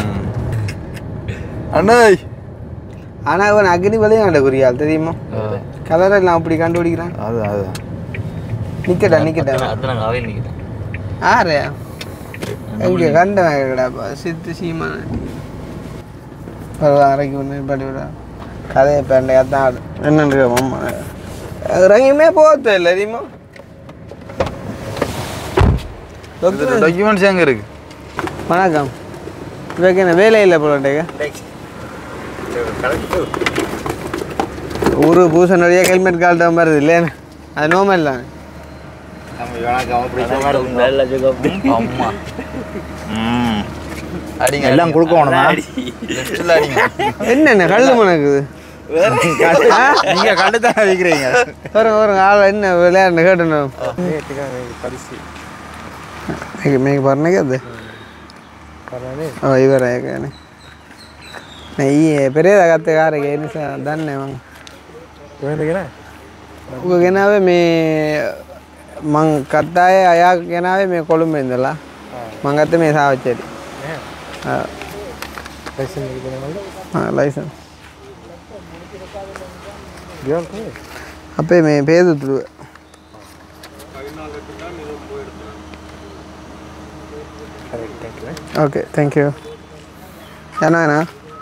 அண்ணா ஆனால் இவன் அக்னி பதையும் நடக்குறியால் தெரியுமா கலரை எல்லாம் அப்படி கண்டுபிடிக்கிறான் அது அது நிக்கட்டா நிக்கட்டா அதான் நாங்கள் அவையில் நிற்கிறேன் ஆறு எங்கே கண்டவன் கிடாப்பா சித்து சீமான அரைக்கு ஒன்று படி விட கதையை பேண்டையா தான் ஆடு என்னன்னு அம்மா ரங்கியுமே போகிறது இல்லை தெரியுமா டாக்குமெண்ட்ஸ் எங்க இருக்கு வணக்கம் இவருக்கு என்ன வேலை இல்லை போலட்டேங்க ஒரு பூச நிறைய ஹெல்மெட் கால்ட்ட மாதிரி இல்லைன்னு அது நோமல் தான் நல்ல ஜோகம் அம்மா ம். அடிங்க எல்லாம் கொடுக்கணுமா லெஃப்ட்ல அடிங்க என்னென்ன கல்லு மணக்குது நீங்க கண்டு தான் வைக்கிறீங்க ஒரு ஒரு ஆள் என்ன விளையாண்டு கேட்டணும் மேக்கு மேக்கு പറഞ്ഞേക്ക് അത് ഓ ഇവരേക്കാണ് ഈ പെരേതാകത്തെ കാരൊക്കെ തന്നെ උග ගෙනාවේ මේ මං කත්තාය අයා ගෙනාවේ මේ කොළුම්බ ඉඳලා මං ගත්ත මේ සාවච්චරි ලයිසන් අපේ මේ පේදුතුරුව ஓகே தேங்க்யூ என்னண்ணா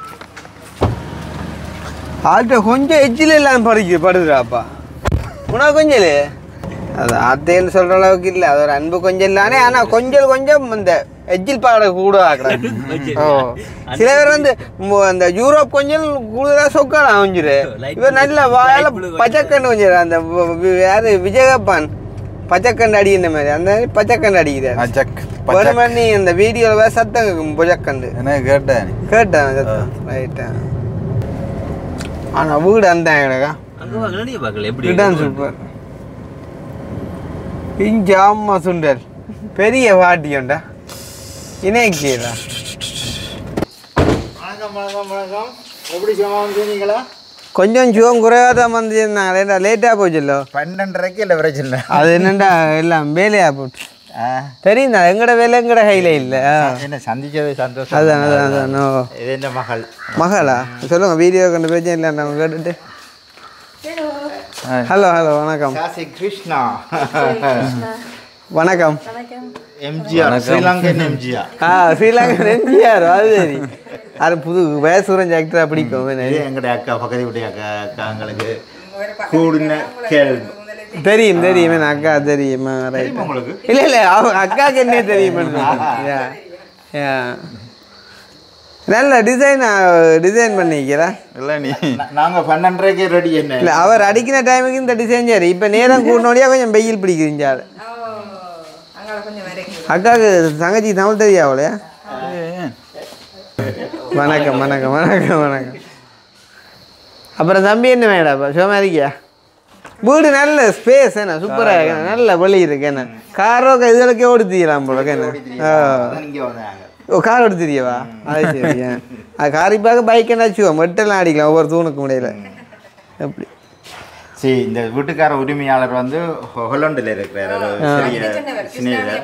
ஆள்கிட்ட கொஞ்சம் எச்சில் எல்லாம் படிக்கு படுதுடாப்பா உனக்கு கொஞ்சம் இல்லையே அது அத்தைன்னு சொல்கிற அளவுக்கு இல்லை அது ஒரு அன்பு கொஞ்சம் இல்லானே ஆனால் கொஞ்சம் கொஞ்சம் இந்த எச்சில் பாட கூட ஆக்குறாங்க ஓ சில பேர் வந்து மு- அந்த யூரோப் கொஞ்சம் கூடுதலாக சொக்கலாம் கொஞ்சிரு இவர் நல்ல வாயால பச்சைக்கண்டு கொஞ்சம் அந்த வ- வ- யாரு விஜயகப்பான் பச்சைக்கண்டு அடிக்கிற மாதிரி அந்த மாதிரி பச்சைக்கண்டு அடிக்கிறார் அச்சக் ஒரு மணி இந்த வீடியோவில் சத்தம் கேட்கும் புஜக்கண்டு என்ன கேட்டேன் கேட்டேன் சத்தம் ரைட்டா ஆனால் வீடு அந்த எனக்கா அங்கே பார்க்கல பார்க்கல எப்படி இதுதான் சூப்பர் இஞ்சி அம்மா சுண்டல் பெரிய வாட்டியண்டா இணைக்கீரா கொஞ்சம் சுகம் குறைவாக தான் வந்துருந்தாங்களே லேட்டாக போச்சுல்லோ பன்னெண்டரைக்கு இல்லை பிரச்சனை அது என்னண்டா எல்லாம் வேலையாக போட்டு தெரியுதா எங்கட வேலை எங்கட கையில் இல்லை என்ன சந்திச்சது சந்தோஷம் அதான் அதான் அதான் ஓ இது என்ன மகள் மகளா சொல்லுங்க வீடியோ கண்டு பிரச்சனை இல்லை நம்ம கேட்டுட்டு ஹலோ ஹலோ வணக்கம் காசி கிருஷ்ணா வணக்கம் வணக்கம் எம்ஜிஆர் ஸ்ரீலங்கன் எம்ஜிஆர் ஆ ஸ்ரீலங்கா எம்ஜிஆர் அது சரி அது புது வயசூரன் ஆக்டரா பிடிக்கும் இது எங்களுடைய அக்கா பக்கத்து வீட்டு அக்கா அக்காங்களுக்கு கூடின கேள்வி தெரியும் தெரியும் என் அக்கா தெரியுமா ரைட் உங்களுக்கு இல்லை இல்லை அவ அக்காவுக்கு என்ன தெரியுமா யா யா நல்ல டிசைன் டிசைன் பண்ணிக்கிறா இல்லை நீ நா- நாங்க பன்னெண்டரைக்கு ரெடி என்ன இல்லை அவர் அடிக்கிற டைமுக்கு இந்த டிசைன் சரி இப்போ நேரம் கூடனோடையா கொஞ்சம் வெயில் பிடிக்குதுங்க அக்காவுக்கு தங்கச்சி தமிழ் தெரியாவலையா வணக்கம் வணக்கம் வணக்கம் வணக்கம் அப்புறம் தம்பி என்ன வேடாப்பா சுகமா இருக்கியா வீடு நல்ல ஸ்பேஸ் என்ன சூப்பராக இருக்கு நல்ல வழி இருக்கு என்ன காரோ இதுகளுக்கே ஓடி தீரலாம் போல என்ன ஆ. இங்கே வந்தாங்க ஓ கார் ஓடி தெரியவா அது சரி ஆ. அது காரிப்பாக பைக் என்ன வச்சுக்கோ மெட்டெல்லாம் அடிக்கலாம் ஒவ்வொரு தூணுக்கு முடியல எப்படி சரி இந்த வீட்டுக்கார உரிமையாளர் வந்து ஹொ- ஹொலண்டில் இருக்கிறார் ஒரு சிறிய சின்ன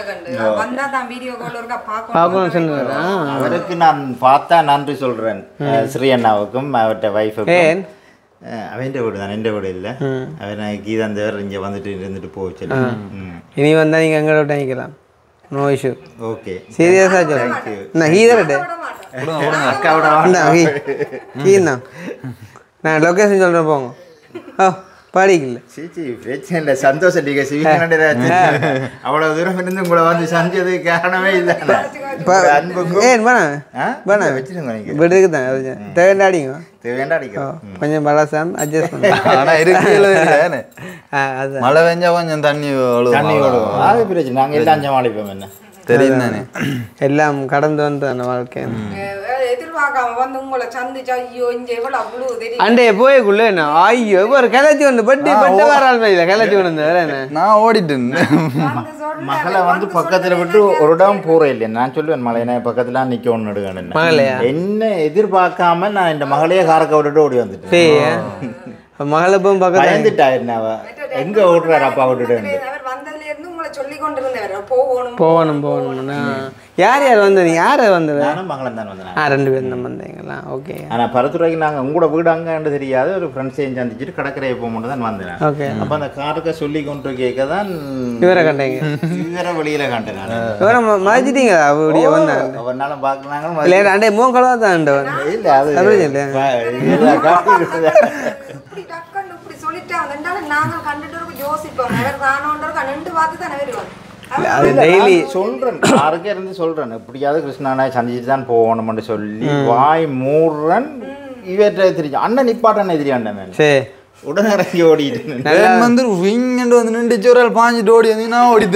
பார்க்கணும் சொன்னதா அவருக்கு நான் பார்த்தா நன்றி சொல்றேன் அஹ் ஸ்ரீ அண்ணாவுக்கும் அவர்கிட்ட ஒய்ஃபுக்கும் ஏன் அவன் வீடு தான் எந்த வீடு இல்லை அவன் கீதாந்தவர் இங்கே வந்துட்டு இருந்துட்டு போக சொல்லி ம் இனி வந்தால் நீங்கள் எங்களை விட்டு நிற்கலாம் நோ இஷ்யூ ஓகே சீரியஸாக சொல்லுங்க நான் ஹீதரட்டு அக்காவோட இந்தா ஹீ ஹீண்ணா நான் லொக்கேஷன் சொல்கிறேன் போங்க ஓ படிக்கல சீச்சி பிரச்சனை இல்லை சந்தோஷம் நீங்கள் சிவிக்கணும் அவ்வளவு தூரம் இருந்து உங்களை வந்து சஞ்சது காரணமே இல்லை அன்புக்கும் ஏன் வேணா ஆ? வேணா வச்சிருங்க நீங்கள் விடுக்கு தான் தேவையாடிங்க வேண்டாம் ஓ அடிக்கிறோம் கொஞ்சம் பழசாம் அட்ஜஸ்ட் பண்ண ஆனா இருக்கல ஆ அது மழை பெஞ்சா கொஞ்சம் தண்ணி ஒழுகும் தண்ணி ஓடுவோம் அது பிரச்சனை நாங்கள் எல்லாம் சமாளிப்போம் என்ன தெரியும் தானே எல்லாம் கடந்து வந்து அந்த வாழ்க்கை எதிர்பார்க்காம வந்து உங்களை சந்திச்சா ஐயோ இங்க எவ்வளவு அவ்வளவு தெரியும் அண்டே போயக்குள்ள என்ன ஐயோ ஒரு கிளச்சி வந்து பட்டி பட்ட வர ஆள் இல்லை கிளச்சி வந்து வேற என்ன நான் ஓடிட்டேன் மகளை வந்து பக்கத்துல விட்டு ஒரு இடம் போற இல்லை நான் சொல்லுவேன் மலையனை பக்கத்துல நிக்க ஒன்று எடுக்கணும் மகளையா? என்ன எதிர்பார்க்காம நான் இந்த மகளையே காரக்க விட்டுட்டு ஓடி வந்துட்டேன் சரி மகளை போய் பக்கத்துல பயந்துட்டா என்ன அவ எங்க ஓடுறாரு அப்பா விட்டுட்டு அவர் வந்ததுல இருந்து உங்களை சொல்லி கொண்டிருந்தவர் போகணும் போகணும் போகணும்னா யார் யார் வந்தது யார் வந்தது நானும் மகளும் தான் வந்தேன் ஆ ரெண்டு பேரும் தான் வந்தீங்களா ஓகே ஆனா பரத்துறைக்கு நாங்க உங்களோட வீடு அங்கன்னு தெரியாது ஒரு ஃப்ரெண்ட்ஸையும் சந்திச்சுட்டு கடற்கரையை போக மட்டும் தான் வந்தேன் ஓகே அப்ப அந்த காருக்க சொல்லி கொண்டு கேட்க தான் இவரை கண்டீங்க இவரை வெளியில கண்டேன் நான் இவரை மதிச்சிட்டீங்களா அப்படியே வந்தாங்க அவனாலும் பார்க்கறாங்க இல்லை அண்டே மூங்கலவா தான் ஆண்டவன் இல்ல அது அப்படி இல்லை. இதெல்லாம் காட்டி இப்படி டக்குன்னு இப்படி சொல்லிட்டாங்க நாங்க கண்டுட்டு இருக்க யோசிப்போம் அவர் தானோன்றதுக்கு நின்று பார்த்து தானே வருவோம் அது டெய்லி சொல்றேன் யாருக்கே இருந்து சொல்றேன் எப்படியாவது கிருஷ்ணானை சந்திச்சுட்டு தான் போகணும்னு சொல்லி வாய் மூடுறன் இவற்றை தெரியும் அண்ணன் நிப்பாட்டன் எதிரி அண்ணன் சரி உடனே இறங்கி ஓடிட்டு வேன் வந்து விங்கண்டு வந்து நின்று ஒரு ஆள் பாஞ்சிட்டு ஓடி வந்து நான் ஓடி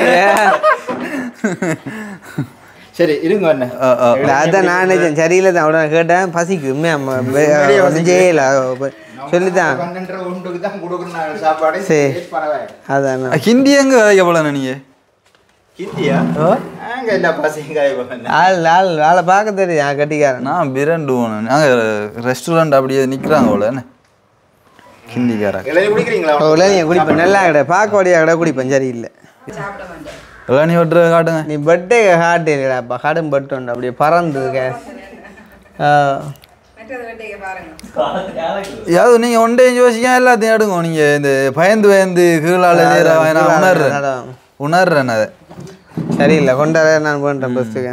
சரி இருங்க என்ன இல்ல, அதான் நான் நினைச்சேன் சரியில்லை தான் உடனே கேட்டேன் பசிக்கு உண்மையா ஒன்றும் செய்யல சொல்லித்தான் பன்னெண்டரை ஒன்றுக்கு தான் கொடுக்கணும் சாப்பாடு சரி. டேஸ்ட் பரவாயில்ல அதான் ஹிந்தி எங்க வைக்க போல நீங்க ஹிந்தியா அங்க இல்ல பசங்க ஆள் ஆள் ஆளை பார்க்க தெரியும் ஆ கட்டிக்காரன் நான் பிரண்டு போனேன் நாங்கள் ரெஸ்டாரண்ட் அப்படியே நிற்கிறாங்க போல என்ன ஹிந்திக்காரங்க எல்லாரும் குடிக்கிறீங்களா இல்லை நீங்கள் குடிப்பேன் நல்லா கடை பார்க்க வழியாக கடை குடிப்பேன் சரியில்லை இளநீ வெட்டுற காட்டுங்க நீ பட்டே ஹார்ட் இல்லைடாப்பா கடும் பட்டு உண்டு அப்படியே பறந்து கேஸ் மற்றது வேட்டையை பாருங்க யாவது நீங்கள் ஒன்றே யோசிக்க எல்லாத்தையும் எடுங்க நீங்கள் இந்த பயந்து பயந்து கீழால செய்கிற நான் உணர்றேன் உணர்றேன் அதை சரியில்லை கொண்டாட நான் பண்ணுறேன் பஸ்ஸுக்கு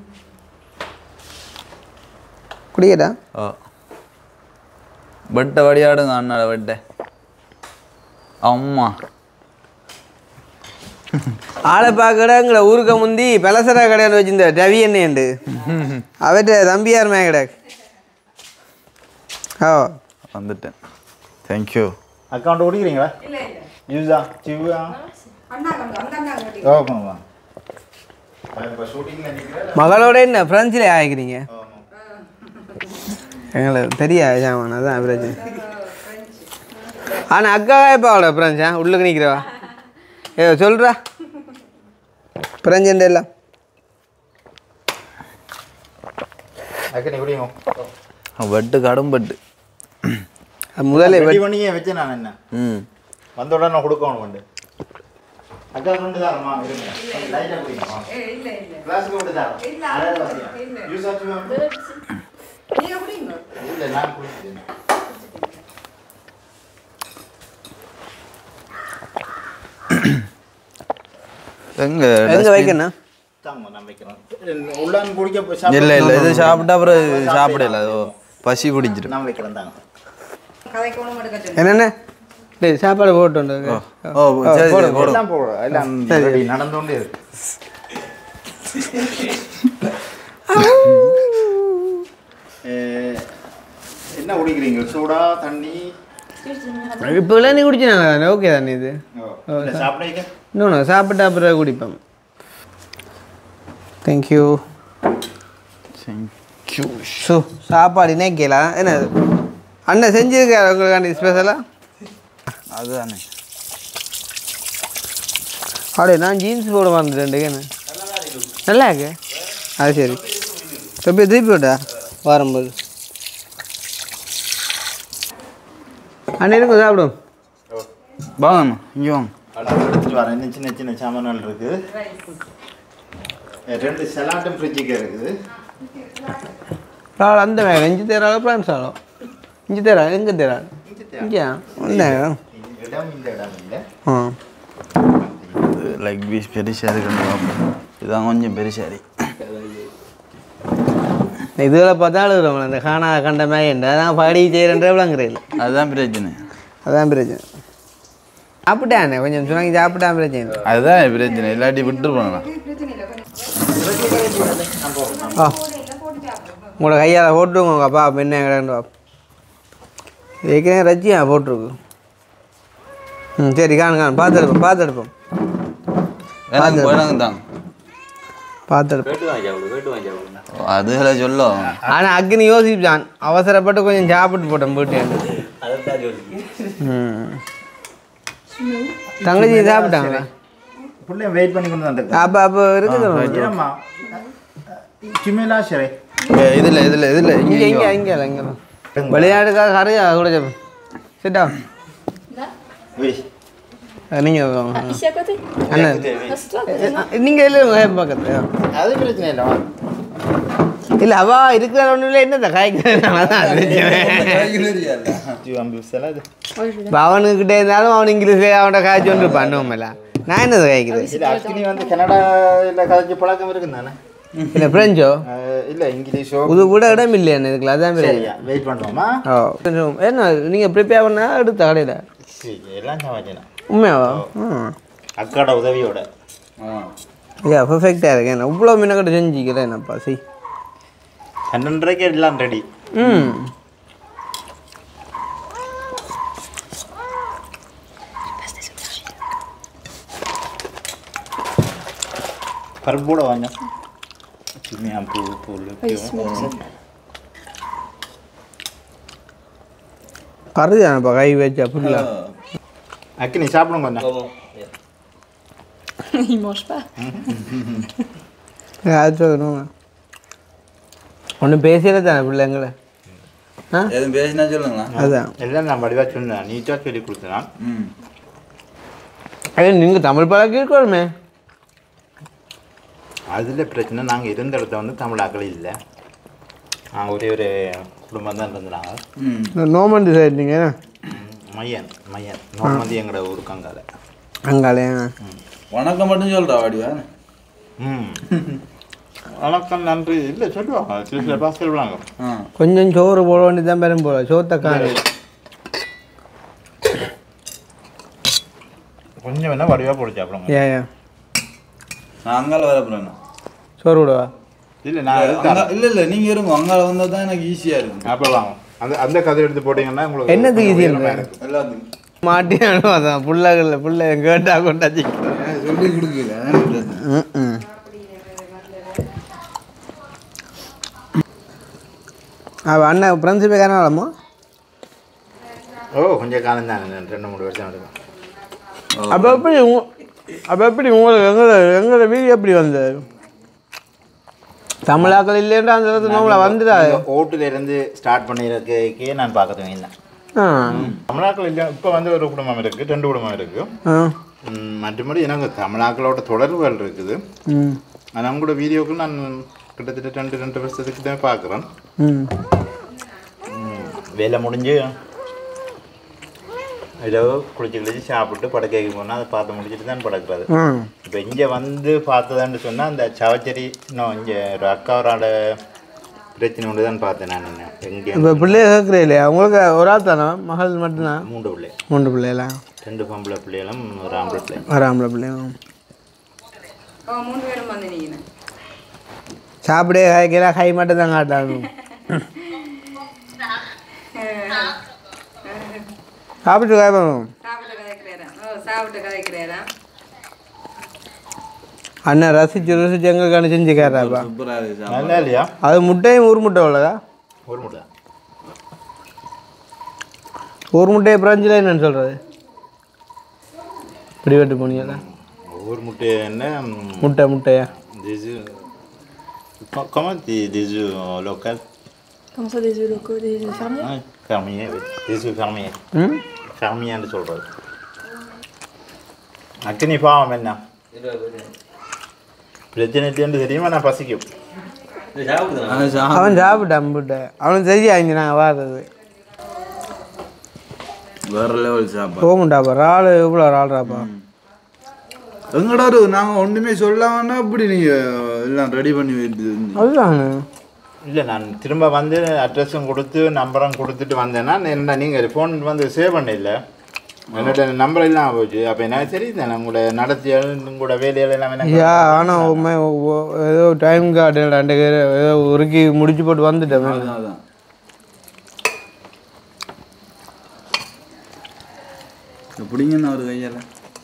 குடிக்கடா ஓ பட்டை வடியாடுங்க அண்ணாட பட்டை அம்மா ஆளை பார்க்கடங்கிற ஊருக்கு முந்தி பலசரா கடையில் வச்சிருந்த ரவி என்னேண்டு அவர்கிட்ட தம்பியார் மே கடை ஓ வந்துட்டேன் தேங்க்யூ அக்கௌண்ட் குடிக்கிறீங்களா இல்ல இல்ல யூஸா சிவா அண்ணா கண்டு அந்த அண்ணா கட்டி ஓகேம்மா இப்போ ஷூட்டிங்கில் நிற்கிறேன் மகளோட என்ன ஃப்ரெண்ட்ஸில் ஆகிக்கிறீங்க எங்களுக்கு தெரியாது ஜாமான் அதான் பிரச்சனை ஆனால் அக்கா இப்போ அவளை ஃப்ரெண்ட்ஸா உள்ளுக்கு நிற்கிறவா ஏ சொல்கிறா ஃப்ரெண்ட்ஸ் எல்லாம் அக்கா நீ குடிங்க பட்டு கடும் பட்டு அது முதல்ல ரெடி பண்ணியே வச்சேன் நான் என்ன ம் வந்த உடனே நான் கொடுக்கணும் வந்து அக்கா கொண்டு தாரம்மா இருங்க லைட்டாக குடிங்கம்மா இல்ல இல்ல கிளாஸுக்கு கொண்டு தாரம் இல்ல, அதாவது இல்ல. வாசியா. இல்ல. யூஸ் ஆச்சு மேம் நீங்க குடிங்க இல்லை நான் குடிச்சிட்டேன் எங்க எங்கே வைக்கணும் தாங்க நான் வைக்கிறேன் உள்ளான் குடிக்க போய் இல்லை இல்லை இது சாப்பிட- சாப்பிட்டா அப்புறம் இது சாப்பிடல அது பசி பிடிச்சிடும் நான் வைக்கிறேன் தாங்க கதைக்கு ஒண்ணும் எடுக்க சொல்லு என்னென்ன டேய் சாப்பாடு போட்டு வந்து ஓ சரி சரி போடும் எல்லாம் போடுறோம் எல்லாம் ரெடி நடந்தோண்டே இருக்கு அஹ், என்ன குடிக்கிறீங்க சூடா தண்ணி இப்போ நீ குடிச்சினாங்க தானே ஓகே தானே இது இல்லை சாப்பிட இன்னொன்று சாப்பிட்டு அப்புறம் குடிப்போம் தேங்க்யூ தேங்க்யூ ஸோ சாப்பாடு இன்னைக்கலாம் என்ன அண்ணன் செஞ்சிருக்காரு உங்களுக்காண்டி ஸ்பெஷலாக அதுதானே அப்படியே நான் ஜீன்ஸ் போட வந்துட்டேன் நல்லா இருக்கு அது சரி இப்போ திருப்பி விட்டா வரும்போது அண்ணன் இருக்கும் சாப்பிடும் வாங்கம்மா இங்கே வாங்க எடுத்துட்டு வரேன் இன்னும் சின்ன சின்ன சாமான்கள் இருக்குது ரெண்டு செலாட்டும் ஃப்ரிட்ஜுக்கு இருக்குது ராள் அந்த வேலை இஞ்சி தேராளோ பிரான்ஸ் ஆளோ இஞ்சி தேரா எங்கே தேரா இங்கே ஒன்று இடம் இந்த இடம் இல்லை ஆ லெக் பீஸ் பெருசாக இருக்குன்னு பார்ப்போம் இதுதான் கொஞ்சம் பெருசாக இருக்கு இதுகளை பார்த்தா அழுகுறவங்க அந்த காணா கண்ட மேயண்ட அதான் படி செய்கிறன்ற விளங்குறீங்க அதுதான் பிரச்சனை அதான் பிரச்சனை சாப்பிட்டானே கொஞ்சம் சொன்னாங்க சாப்பிட்டா பிரச்சனை அதுதான் பிரச்சனை இல்லாட்டி விட்டுருப்போம் ஆ உங்களோட கையால் போட்டுருங்க உங்கள் அப்பா என்ன கிடக்கு பாப்பா ஏற்கனவே ரஜியா போட்டிருக்கு ம் சரி காணு காணு பார்த்துடுப்போம் பார்த்துடுப்போம் எனக்கு வேணாங்க தாங்க பார்த்துடுப்போம் கேட்டு வாங்கி சாப்பிடு கேட்டு வாங்கி சாப்பிடுங்க அதுகளை சொல்லும் ஆனால் அக்னி யோசிச்சான் அவசரப்பட்டு கொஞ்சம் சாப்பிட்டு போட்டேன் போட்டு அதான் சொல்லி ம் தங்கச்சி சாப்பிட்டாங்களா பிள்ளைய வெயிட் பண்ணி கொண்டு வந்துருக்கேன் அப்போ அப்போ இருக்குது ஏம்மா சும்மா சரி இதில் இதில் இதில் இங்கே இங்கே இங்கே இங்கே விளையாடுக்காக கரையா கூட சிட்டா நீங்கள் Ici à côté அண்ணன் Assieds-toi. நீங்கள் இல்லை பக்கத்து அது பிரச்சனை இல்லை இல்லை அவா இருக்கிற ஒன்றும் என்னத்தை காய்க்கிறேன் செலாது இப்போ அவனுக்கிட்டே இருந்தாலும் அவன் இங்கிலீஷ்லேயே அவன்கிட்ட காய்ச்சி ஒன்று பண்ணுவோம்ல நான் என்னது காய்க்கிறது இல்லை அக்னி வந்து கனடாவில் கதைச்சு பழக்கம் இருக்குன்னு தானே இல்லை ஃப்ரெஞ்சோ இல்லை இங்கிலீஷோ இது கூட இடம் இல்லையா இதுக்குள்ள அதான் பெரிய சரியா வெயிட் பண்ணுவோமா ஓ கொஞ்சம் என்ன நீங்கள் ப்ரிப்பேர் பண்ணா எடுத்த கடையில் சரி, எல்லாம் சமாளிச்சேன் உண்மையாவா ம் அக்காட உதவியோட ஐயா பர்ஃபெக்டாக இருக்கேன் என்ன இவ்வளோ மின்னக்கட்டு செஞ்சுக்கிறேன் என்னப்பா சரி பன்னெண்டரைக்கு எல்லாம் ரெடி ம் பருப்போட வாங்க சிம்மியா பூ பூ கருதானப்பா கை வச்சா புரியல அக்கினி சாப்பிடுங்க கொஞ்சம் Il mange pas. அது சொல்லணும் ஒன்றும் பேசியல தானே பிள்ளைங்களை ஆ எதுவும் பேசினா சொல்லுங்களா அதான் எல்லாம் நான் வடிவா சொன்னேன் நீட்டாக சொல்லி கொடுத்தேன் ம் ஐயோ நீங்கள் தமிழ் பழக்கம் இருக்கணுமே அதில் பிரச்சனை நாங்கள் இருந்த இடத்த வந்து தமிழ் ஆக்கள் இல்லை நாங்கள் ஒரே ஒரு குடும்பம் தான் இருந்தாங்க ம் நோமண்டி சைடு நீங்கள் மையன் மையன் நோமதி எங்களோட ஊருக்கு அங்கால அங்காலே வணக்கம் மட்டும் சொல்கிறா வாடிவா ம் வணக்கம் நன்றி இல்லை சொல்லுவாங்க சில சில பாஸ் சொல்லுவாங்க ஆ கொஞ்சம் சோறு போட வேண்டியதான் பெரும் போல சோத்தை காணி கொஞ்சம் வேணால் வடிவாக போட்டு சாப்பிடுங்க ஏன் ஏன் நான் அங்கால வர போகிறேன் சோறு விடவா இல்லை நான் எடுத்து இல்லை இல்லை நீங்கள் இருங்க அங்கால வந்தால் தான் எனக்கு ஈஸியாக இருக்கும் அப்போ வாங்க அந்த அந்த கதை எடுத்து போட்டிங்கன்னா உங்களுக்கு என்னத்துக்கு easy உயரமா இருக்கு? இருக்கும். மாட்டியானோ எல்லாத்துக்கும் அதான் புள்ளகள்ல புள்ள கேட்டா கொண்டாச்சு சொல்லி கொடுக்கல அதானே பிரச்சனை. அவ அண்ணன் ஃப்ரெண்ட்ஸிப்பே காரணமோ ஓ கொஞ்சம் காலம் தான் ரெண்டு மூணு வருஷம் இருக்கும் அப்போ எப்படி உங்க- அப்போ எப்படி உங்களுக்கு எங்களை எங்களோட வீடியோ எப்படி வந்தது தமிழாக்கள் இல்லைன்ற அந்த இடத்துல நம்மளை வந்துடா ஓட்டுல இருந்து ஸ்டார்ட் பண்ணியிருக்கே நான் பார்க்க துவங்கினேன் ஆ தமிழாக்கள் இல்லை இப்போ வந்து ஒரு குடும்பம் இருக்குது ரெண்டு குடும்பம் இருக்குது ஆ ம், மற்றபடி எனக்கு தமிழாக்களோட தொடர்புகள் இருக்குது ம் ஆனால் உங்களோட வீடியோக்கள் நான் கிட்டத்தட்ட ரெண்டு ரெண்டு வருஷத்துக்கு தான் பார்க்குறேன் ம் வேலை முடிஞ்சு இரவு குளிச்சு குளிச்சு சாப்பிட்டு படுக்கைக்கு போனால் அதை பார்த்து முடிச்சுட்டு தான் படுக்கிறது ம் இப்போ இங்கே வந்து பார்த்ததான்னு சொன்னால் அந்த சவச்சேரி இன்னும் இங்கே ஒரு அக்காவரோட பிரச்சனை ஒன்று தான் பார்த்தேன் நான் எங்கே இப்போ பிள்ளைய கேட்குறே இல்லையா உங்களுக்கு ஒரு ஆள் தானா மகள் மட்டும்தான் மூன்று பிள்ளை மூன்று பிள்ளைகளா ரெண்டு பொம்பளை பிள்ளைகளும் ஒரு ஆம்பளை பிள்ளை வராமல பிள்ளைங்க அவன் மூணு பேரும் வந்து நீங்க சாப்பிடே காய்க்கிறா கை மட்டும் தான் காட்டாங்க சாப்பிட்டு காய்ப்போம் சாப்பிட்டு கதைக்கிறேன் ஓ சாப்பிட்டு கதைக்கிறேன் அண்ணன் ரசிச்சு ரசிச்சு எங்க கணக்கு செஞ்சு கேட்றாப்பா சூப்பரா இருக்கு சாப்பாடு. நல்லா இல்லையா அது முட்டையும் ஒரு முட்டை உள்ளதா ஒரு முட்டை ஒரு முட்டையை பிராஞ்சில் என்னன்னு சொல்கிறது பிடிவெட்டு போனீங்களா ஒவ்வொரு முட்டை என்ன முட்டை முட்டையா des œufs. Co- Comment des, des œufs euh, locaux Comment ça, des œufs locaux, des œufs fermiers Ouais, fermiers, oui. Des œufs fermiers. ம் Fermiers சொல்கிறது அக்கனி பாவம் என்ன பிரச்சனை இல்லைன்னு தெரியுமா நான் பசிக்கும் அவன் சாப்பிட்டான் முட்டை அவனுக்கு சரியா இங்கே நாங்கள் வாடுறது வேற லெவல் சாப்பாடு போகும்டாப்பா இறால் எவ்வளோ இறால்றாப்பா எங்கடா இருக்கு நாங்கள் ஒன்றுமே சொல்லாமன்னா இப்படி நீங்கள் எல்லாம் ரெடி பண்ணி வைத்து அதுதான் இல்லை நான் திரும்ப வந்து அட்ரஸும் கொடுத்து நம்பரும் கொடுத்துட்டு வந்தேன்னா என்ன நீங்கள் ஃபோன் வந்து சேவ் பண்ணல என்னோட நம்பர் எல்லாம் போச்சு அப்போ என்ன சரி தானே உங்களோட நடத்தியால் உங்களோட வேலைகள் எல்லாம் எனக்கு யா ஆனால் உண்மை ஒ- ஏதோ டைம் கார்டு ரெண்டு பேர் ஏதோ உருக்கி முடிச்சு போட்டு வந்துட்டேன் அதான் எப்படிங்கண்ணா ஒரு கையால்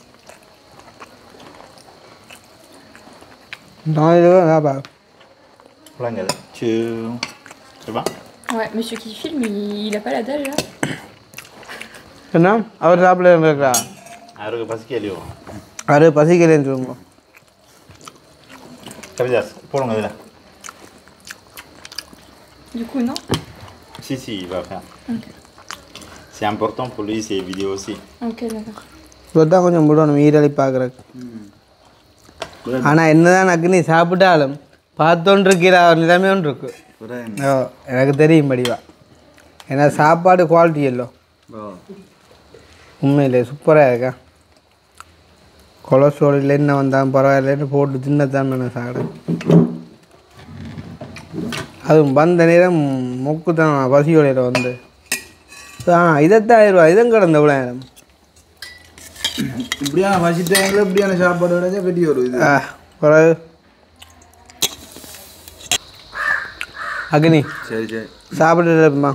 நான் இது வேப்பா விளங்குது சு சரிப்பா Ouais, monsieur qui filme, il, il a pas la dalle là என்ன அவர் சாப்பிட இருக்கிறா அவருக்கு பசிக்கலையோ அவரு பசிக்கலைன்னு சொல்லுங்க கவிதாஸ் போடுங்க இதில் Du coup, non Si, si, il va faire. C'est important pour lui, ces vidéos aussi. Ok, d'accord. இப்போ தான் கொஞ்சம் விடணும் ஈரலி பார்க்குறக்கு ஆனால் என்னதான் அக்னி சாப்பிட்டாலும் பார்த்தோன்னு இருக்கிற ஒரு நிலைமை ஒன்று இருக்கு ஓ எனக்கு தெரியும் படிவா ஏன்னா சாப்பாடு குவாலிட்டி இல்லை உண்மையிலே சூப்பராக இருக்கா கொலஸ்ட்ரால் இல்லை என்ன வந்தாலும் பரவாயில்லைன்னு போட்டு தின்னத்தான் நான் சாப்பிடு அதுவும் வந்த நேரம் மொக்கு தான் பசியோடையில் வந்து ஆ இதைத்தான் ஆயிடுவா இதம் கிடந்த இவ்வளோ நேரம் இப்படியான பசி டைமில் இப்படியான சாப்பாடு விட பெரிய ஒரு இது ஆ பிறகு அக்னி சரி சரி சாப்பிட்டுட்டு இருப்போமா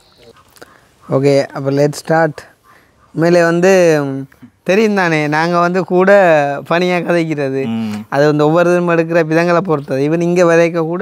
ஓகே அப்போ லெட் ஸ்டார்ட் உண்மையிலே வந்து ம், தெரியும் தானே நாங்கள் வந்து கூட பனியாக கதைக்கிறது அது வந்து ஒவ்வொருத்தரும் எடுக்கிற விதங்களை பொறுத்தது இவன் இங்கே விதைக்க கூட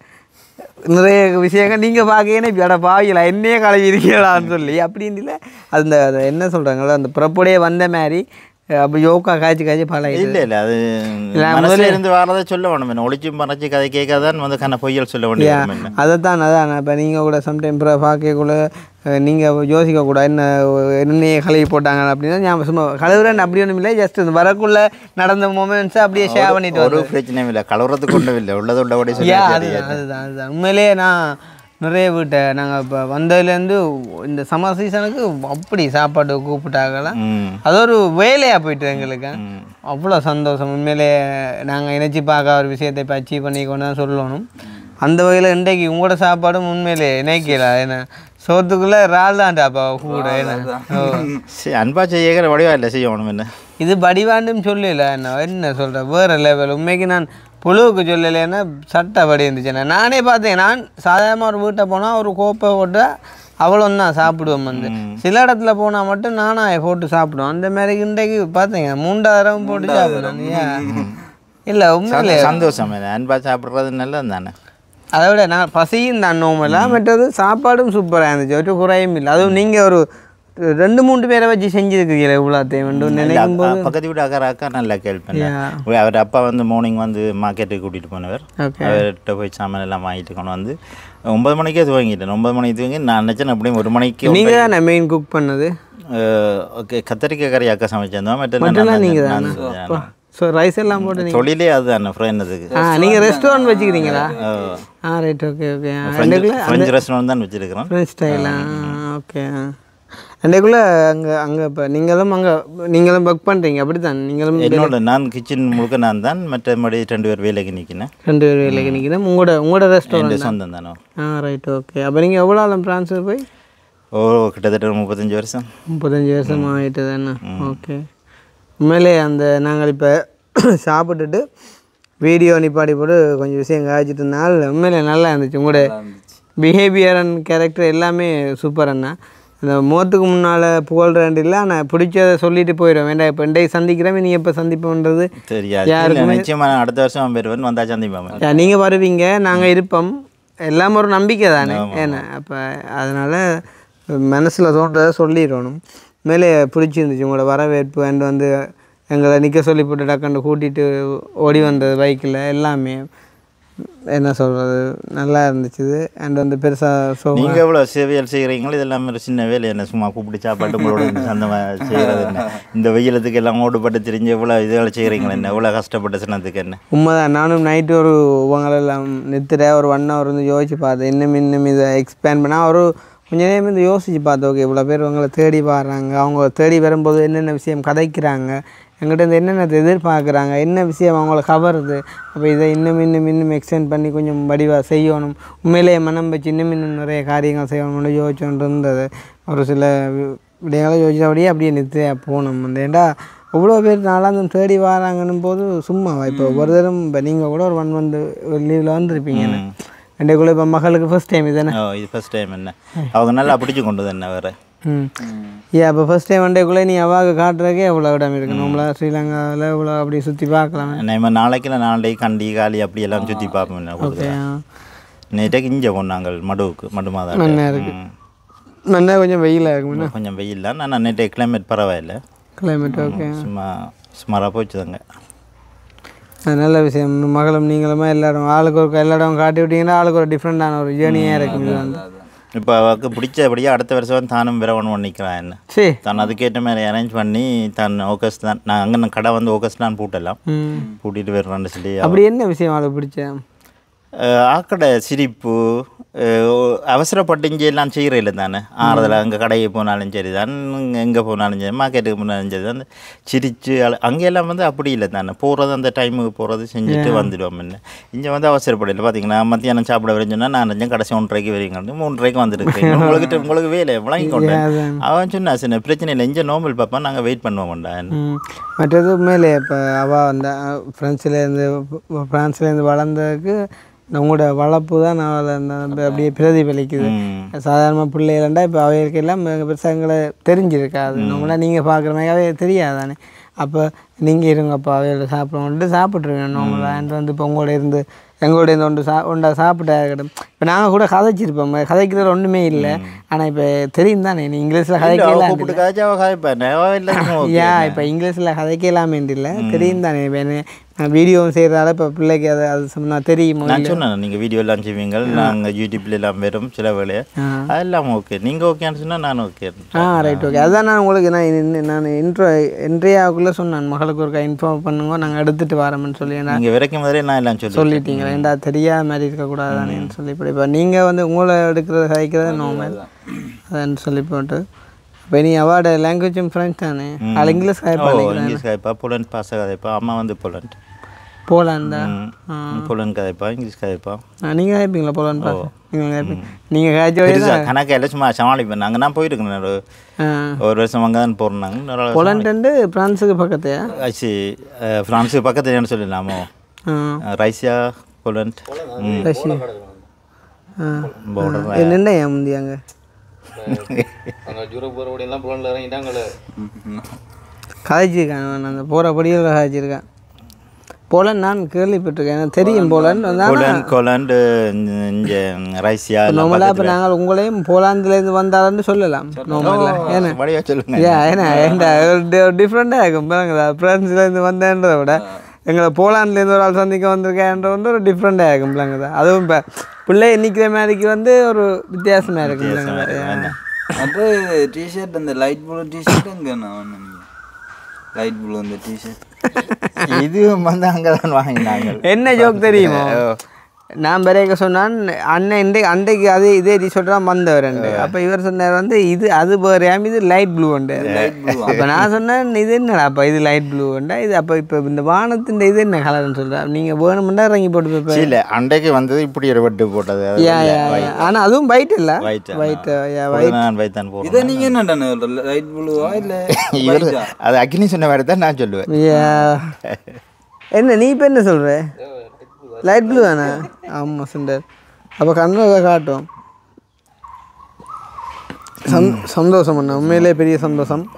நிறைய விஷயங்கள் நீங்கள் பார்க்கணும் இப்போ இட பாவிகளா என்னையே கலவி இருக்கலான்னு சொல்லி அப்படின்னு இல்லை அந்த அது என்ன சொல்கிறாங்களோ அந்த பிறப்புடைய வந்த மாதிரி அப்போ யோகா காய்ச்சி காய்ச்சி பழகிட்டு இல்ல இல்ல அது இல்ல, மனசுல முதல்ல- இருந்து வரதை சொல்ல வேணும் என்ன ஒளிச்சு மறைச்சு கதை கேட்காதான் வந்து கண்ண பொய்யல் சொல்ல யா வேண்டியது என்ன அதைத்தான் அதான் இப்போ நீங்கள் கூட சம்டைம் இப்போ பார்க்கக்குள்ள நீங்கள் யோசிக்க கூட என்ன என்னையே கழுவி போட்டாங்க அப்படின்னா ஞாபகம் சும்மா கழுவுறேன் அப்படி ஒன்றும் இல்லை ஜஸ்ட் இந்த வரக்குள்ள நடந்த மூமெண்ட்ஸை அப்படியே ஷேர் பண்ணிட்டு ஒரு வருவேன் பிரச்சனையும் இல்லை கலவுறதுக்கு ஒன்றும் இல்லை உள்ளது உள்ளபடி சொல்லி யா சரி, அதுதான் அதுதான் அதுதான் உண்மையிலேயே நான் நிறைய வீட்டை நாங்கள் இப்போ வந்ததுலேருந்து இந்த சம்மர் சீசனுக்கு அப்படி சாப்பாடு கூப்பிட்டாங்களாம் ம் அது ஒரு வேலையாக போயிட்டு எங்களுக்கு அவ்வளோ சந்தோஷம் உண்மையிலே நாங்கள் இணைச்சி பார்க்க ஒரு விஷயத்தை இப்போ அச்சீவ் பண்ணிக்கொண்டு தான் சொல்லணும் அந்த வகையில் இன்றைக்கு உங்களோட சாப்பாடும் உண்மையிலே இணைக்கல ஏன்னா சோத்துக்குள்ளே இறால் தான்டாப்பா கூட என்ன ஓ. சரி அன்பா செய்யக்கிற வடிவா இல்லை செய்யணும் என்ன இது படிவாண்டும் சொல்லல என்ன என்ன சொல்கிறேன் வேறு லெவல் உண்மைக்கு நான் புழுவுக்கு சொல்லலைன்னா சட்டப்படி இருந்துச்சு நானே பார்த்தேன் நான் சாதாரணமாக ஒரு வீட்டை போனால் ஒரு கோப்பை போட்டு அவ்வளோந்தான் சாப்பிடுவோம் வந்து சில இடத்துல போனால் மட்டும் நானா போட்டு சாப்பிடுவோம் அந்த மாதிரி இன்றைக்கு பார்த்தீங்க மூன்றாயிரம் போட்டு சாப்பிடுவேன் ஏன் இல்லை உண்மையிலே சந்தோஷம் என்ன அன்பா சாப்பிட்றது நல்லது தானே அதை விட நான் பசியும் தான் நோமெல்லாம் மற்றது சாப்பாடும் சூப்பராக இருந்துச்சு ஒரு குறையும் இல்லை அதுவும் நீங்கள் ஒரு ரெண்டு மூணு பேரை வச்சு செஞ்சுருக்கீங்களே இவ்வளோத்தையும் வேண்டும் இல்ல, நினைக்கும் அக்கா- பக்கத்து வீட்டு அக்கா அக்கா நல்லா கேள்வி பண்ணேன் அவர் அப்பா வந்து மார்னிங் வந்து மார்க்கெட்டுக்கு கூட்டிகிட்டு போனவர் Okay. அவர்கிட்ட போய் சாமான் எல்லாம் வாங்கிட்டு கொண்டு வந்து ஒன்பது மணிக்கே துவங்கிட்டேன் ஒன்பது மணிக்கு துவங்கி நான் நினச்சேன் அப்படியும் ஒரு மணிக்கு நீங்கள் தானே மெயின் குக் பண்ணது ஓகே கத்திரிக்காய் கறி அக்கா சமைச்சிருந்தோம் மற்றெல்லாம் மட்டும்லாம் நான் நீங்கள் நான் தானே செஞ்சேன். ஸோ ரைஸ் எல்லாம் போட்டு நீங்கள் தொழிலே அதுதானே ஃப்ரெண்டுக்கு ஆ நீங்கள் ரெஸ்டாரண்ட் வச்சுக்கிறீங்களா ஆ ரைட் ஓகே ஓகே அன்றைக்குள்ளே ஃப்ரெஞ்ச் ரெஸ்டாரண்ட் தான் வச்சிருக்கிறோம் ஃப்ரெஞ்ச் ஸ்டைலா ஓகே அன்றைக்குள்ளே அங்கே அங்கே இப்போ நீங்களும் அங்கே நீங்களும் ஒர்க் பண்ணுறீங்க அப்படி தான் நீங்களும் என்னோட நான் கிச்சன் முழுக்க நான் தான் மற்றபடி ரெண்டு பேர் வேலைக்கு நிற்கினேன் ரெண்டு பேர் வேலைக்கு நிற்கிறேன் உங்களோட உங்களோட ரெஸ்டாரண்ட் என் சொந்தம் தானே ஆ ரைட் ஓகே அப்போ நீங்கள் எவ்வளோ ஆளும் ட்ரான்ஸ்ஃபர் போய் ஓ கிட்டத்தட்ட ஒரு முப்பத்தஞ்சு வருஷம் முப்பத்தஞ்சு வருஷம் ஆகிட்டு தானே ஓகே உண்மையிலே அந்த நாங்கள் இப்போ சாப்பிட்டுட்டு வீடியோ நிப்பாடி போட்டு கொஞ்சம் விஷயம் காய்ச்சிட்டு இருந்தால் உண்மையிலே நல்லா இருந்துச்சு உங்களோட பிஹேவியர் அண்ட் கேரக்டர் எல்லாமே சூப்பர் அண்ணா இந்த முகத்துக்கு முன்னால் புகழ்றேன் இல்லை ஆனால் பிடிச்சதை சொல்லிட்டு போயிடும் வேண்டாம் இப்போ இன்றைக்கு சந்திக்கிறேன் நீ எப்போ சந்திப்போன்றது தெரியாது இல்ல, நிச்சயமா நான் அடுத்த வருஷம் அவன் பேர் வந்தா சந்திப்பாம நீங்கள் வருவீங்க நாங்கள் இருப்போம் எல்லாம் ஒரு நம்பிக்கை தானே ஏன்னா அப்போ அதனால் மனசில் தோன்றதை சொல்லிடணும் மேலே பிடிச்சிருந்துச்சு உங்களோட வரவேற்பு அண்ட் வந்து எங்களை நிற்க சொல்லி போட்டு டக்குன்னு கூட்டிகிட்டு ஓடி வந்தது பைக்கில் எல்லாமே என்ன சொல்கிறது நல்லா இருந்துச்சு அண்ட் வந்து பெருசாக சோ நீங்கள் எவ்வளோ சேவைகள் செய்கிறீங்களோ இதெல்லாம் ஒரு சின்ன வேலை என்ன சும்மா கூப்பிட்டு சாப்பாட்டு உங்களோட இருந்து அந்த மாதிரி செய்கிறது என்ன இந்த வெயிலத்துக்கு எல்லாம் ஓடுபட்டு தெரிஞ்சு எவ்வளோ இதுகள் செய்கிறீங்களா என்ன எவ்வளோ கஷ்டப்பட்ட சின்னத்துக்கு என்ன உண்மைதான் நானும் நைட்டு ஒரு உங்களெல்லாம் நிறுத்துற ஒரு ஒன் ஹவர் வந்து யோசிச்சு பார்த்தேன் இன்னும் இன்னும் இதை எக்ஸ்பேண்ட் பண்ணால் ஒரு கொஞ்ச நேரம் வந்து யோசிச்சு பார்த்தேன் ஓகே இவ்வளோ பேர் உங்களை தேடி வர்றாங்க அவங்க தேடி வரும்போது என்னென்ன விஷயம் கதைக்கிறாங்க எங்கிட்ட இருந்து என்னென்ன எதிர்பார்க்குறாங்க என்ன விஷயம் அவங்கள கவருது அப்போ இதை இன்னும் இன்னும் இன்னும் எக்ஸ்டெண்ட் பண்ணி கொஞ்சம் வடிவாக செய்யணும் உண்மையிலேயே மனம் வச்சு இன்னும் இன்னும் நிறைய காரியங்கள் செய்யணும்னு யோசிச்சுட்டு இருந்தது ஒரு சில வி- விடயங்களை யோசிச்சபடியே அப்படியே நிறுத்தியா போகணும் வந்து ஏண்டா அவ்வளோ பேர் நாளாந்தும் தேடி வராங்கன்னும் போது சும்மாவா இப்போ ஒரு தரம் இப்போ நீங்கள் கூட ஒரு ஒன் மந்த் லீவில் வந்திருப்பீங்க ரெண்டுக்குள்ளே இப்போ மகளுக்கு ஃபர்ஸ்ட் டைம் இதுதானே ஓ இது ஃபர்ஸ்ட் டைம் என்ன அவங்க நல்லா பிடிச்சி கொண்டு என்ன வேறு ம் ஏன் அப்போ ஃபர்ஸ்ட் டைம் வண்டேக்குள்ளே நீ அவாவுக்கு காட்டுறதுக்கே எவ்வளோ இடம் இருக்கு நம்மளா ஸ்ரீலங்காவில் இவ்வளோ அப்படி சுற்றி பார்க்கலாம் நம்ம நாளைக்கு நான் நாளைக்கு கண்டி காலி அப்படி எல்லாம் சுற்றி பார்ப்போம் என்ன ஓகே நேற்றைக்கு இங்கே போனாங்க மடுவுக்கு மடு மாதா நல்லா இருக்கு. நல்லா கொஞ்சம் வெயிலாக இருக்கும் என்ன கொஞ்சம் வெயில் தான் நான் நேற்று கிளைமேட் பரவாயில்ல கிளைமேட் ஓகே சும்மா சுமாராக போச்சுதாங்க அது நல்ல விஷயம் மகளும் நீங்களுமா எல்லாரும் ஆளுக்கு ஒரு எல்லா இடம் காட்டி விட்டீங்கன்னா ஆளுக்கு ஒரு டிஃப்ரெண்டான ஒரு ஜேர்னியாக இருக்கும் இது வந்து இப்போ அவருக்கு பிடிச்சபடியே அடுத்த வருஷம் வந்து தானும் விரவன் பண்ணிக்கிறான் என்ன சரி தான் அதுக்கேற்ற மாதிரி அரேஞ்ச் பண்ணி தான் ஆகஸ்ட் தான் நான் அங்கே கடை வந்து ஆகஸ்ட் தான் பூட்டலாம் ம் பூட்டிட்டு வர்றேன்னு சொல்லி அப்படி என்ன விஷயம் அவளுக்கு பிடிச்ச அஹ் ஆக்கடை சிரிப்பு அஹ் அவசரப்பட்டு இங்கே எல்லாம் செய்கிற இல்லை தானே ஆறுதல் அங்கே கடைக்கு போனாலும் சரி தான் எங்கே போனாலும் சரி மார்க்கெட்டுக்கு போனாலும் சரி தான் சிரித்து அழ அங்கெல்லாம் வந்து அப்படி இல்லை தானே போகிறது அந்த டைமுக்கு போகிறது செஞ்சுட்டு வந்துடுவோம் என்ன இங்கே வந்து அவசரப்படல பார்த்தீங்கன்னா மத்தியானம் சாப்பிட வரேன்னு நான் நினைச்சேன் கடைசி ஒன்றரைக்கு வரீங்க மூன்றரைக்கு வந்துருக்கேன் உங்களுக்கு உங்களுக்கு வேலை விளங்கி கொண்டேன் அவன் சொன்னா சின்ன பிரச்சனை இல்லை இங்கே நோம்பல் பார்ப்போம் நாங்கள் வெயிட் பண்ணுவோம்டா ம் மற்றது மேலே இப்போ அவள் அந்த ஃப்ரெண்ட்ஸ்லேருந்து ஃப்ரான்ஸ்லேருந்து வளர்ந்ததுக்கு உங்களோட வளர்ப்பு தான் நான் அதில் அந்த அப்படியே பிரதிபலிக்குது சாதாரணமாக பிள்ளைகளண்டா இப்போ அவைகளுக்கு எல்லாம் பெருசாக எங்களை தெரிஞ்சிருக்காது நம்மளா நீங்கள் பார்க்குற மாதிரி அவை தெரியாதானே அப்போ நீங்கள் இருங்கப்பா அவையோட சாப்பிடுவோம்ட்டு சாப்பிட்ருவேன் நம்மளா அண்ட் வந்து இப்போ உங்களோட இருந்து எங்களோட இருந்து ஒன்று சா ஒன்றா சாப்பிட்டா இருக்கட்டும் இப்போ நாங்கள் கூட கதைச்சிருப்போம் கதைக்கிறது ஒன்றுமே இல்லை ஆனால் இப்போ தெரியும் தானே நீ இங்கிலீஷில் கதைக்கலாம் கூப்பிட்டு காய்ச்சி அவள் காய்ப்பேன் அவள் இல்லை யா இப்போ இங்கிலீஷில் கதைக்கலாமே இல்லை தெரியும் தானே இப்போ என்ன நான் வீடியோவும் செய்கிறதால இப்போ பிள்ளைக்கு அது அது சொன்னால் தெரியுமோ நான் சொன்னேன் நீங்கள் வீடியோ எல்லாம் செய்வீங்க நாங்கள் யூடியூப்ல எல்லாம் வரும் சில வேலையை அதெல்லாம் ஓகே நீங்கள் ஓகேன்னு சொன்னால் நான் ஓகே ஆ ரைட் ஓகே அதான் நான் உங்களுக்கு நான் இன்ன- நான் இன்ட்ரோ இன்ட்ரியாவுக்குள்ளே சொன்னேன் மகளுக்கு ஒரு இன்ஃபார்ம் பண்ணுங்க நாங்கள் எடுத்துகிட்டு வரோம்னு சொல்லி ஏன்னா நீங்கள் வரைக்கும் முதலே நான் எல்லாம் சொல்லி சொல்லிட்டீங்களா ஏன்டா தெரியாத மாதிரி இருக்கக்கூடாதானேன்னு சொல்லி இப்படி இப்போ நீங்கள் வந்து உங்களை எடுக்கிறது கதைக்கிறது நார்மல் அதான் சொல்லி போட்டு இப்போ நீ அவார்டு லாங்குவேஜும் ஃப்ரெண்ட்ஸ் தானே அது இங்கிலீஷ் ஓ கதைப்பா இங்கிலீஷ் கதைப்பா போலண்ட் பாச கதைப்பா அம்மா வந்து போலண்ட் போலாண்டா போலண்ட் கதைப்பா இங்கிலீஷ் கதைப்பா நீங்கள் கேட்பீங்களா போலான்னு பார்த்து நீங்கள் கேட்பீங்க நீங்கள் கேட்ச பெருசா கணக்கு எல்லாம் சும்மா சமாளிப்பேன் நாங்கள் நான் போயிருக்கேன் ஒரு ஒரு வருஷம் அங்கே தான் போகிறாங்க போலண்டு பிரான்ஸுக்கு பக்கத்தையா ஆச்சு ஃப்ரான்ஸுக்கு பக்கத்துல என்ன சொல்லலாமோ ஆ ரைசியா போலண்ட் ம் ரஷ்யா ஆ border இது நின்ன ஏன் முந்தி அங்கே அங்கே ஜூரோப் போகிற ஓடியெல்லாம் புலனில் இறங்கிட்டாங்களே கதைச்சிருக்கேன் நான் அந்த போகிற படியில் கதைச்சிருக்கேன் போலன் நான் கேள்விப்பட்டிருக்கேன் எனக்கு தெரியும் போலன் போலண்ட் கோலண்டு இங்கே ரைசியா நார்மலாக இப்போ நாங்கள் உங்களையும் போலாந்துலேருந்து வந்தாலும்னு சொல்லலாம் நார்மலாக ஏன்னா வழியாக சொல்லுங்க ஏன் ஏன்னா ஏன்டா டிஃப்ரெண்ட்டாக இருக்கும் பாருங்களா ஃப்ரான்ஸ்லேருந்து வந்தேன்றதை விட எங்களை போலாண்ட்லேருந்து ஒரு ஆள் சந்திக்க வந்திருக்கேன்ற வந்து ஒரு டிஃப்ரெண்ட்டாக இருக்கும் பிள்ளைங்க அதுவும் இப்போ பிள்ளை நிற்கிற மாதிரிக்கு வந்து ஒரு வித்தியாசமாக இருக்கும் பிள்ளைங்க மற்ற டிஷர்ட் அந்த லைட் ப்ளூ டிஷர்ட் எங்கே நான் லைட் ப்ளூ அந்த டிஷர்ட் இதுவும் வந்து அங்கே தான் வாங்கினாங்க என்ன ஜோக் தெரியுமோ நான் பிறகு சொன்னான் அண்ணன் இன்றைக்கு அன்றைக்கு அதே இதே டிஷர்ட் தான் வந்தவர் அப்போ இவர் சொன்னார் வந்து இது அது வேறையாம இது லைட் ப்ளூ உண்டு அப்போ நான் சொன்னேன் இது என்னடா அப்போ இது லைட் ப்ளூ உண்டா இது அப்போ இப்போ இந்த வானத்தின் இது என்ன கலர்னு சொல்கிறேன் நீங்கள் வேணுமெண்டா இறங்கி போட்டு போய் இல்லை அன்றைக்கு வந்தது இப்படி ஒரு வெட்டு போட்டது அது யா யா ஆனால் அதுவும் ஒயிட் இல்லை White, ஒயிட் யா ஒரு நான் வைத்தான் போகிறேன் இதை நீங்கள் என்னடா லைட் ப்ளூவா இல்லை இவர் அது அக்னி சொன்ன மாதிரி தான் நான் சொல்லுவேன் யா என்ன நீ இப்போ என்ன சொல்கிற லைட் ப்ளூ தானே ஆமாம் சுண்டர் அப்போ கண்ணில் காட்டும் சந் சந்தோஷம் அண்ணா உண்மையிலே பெரிய சந்தோஷம்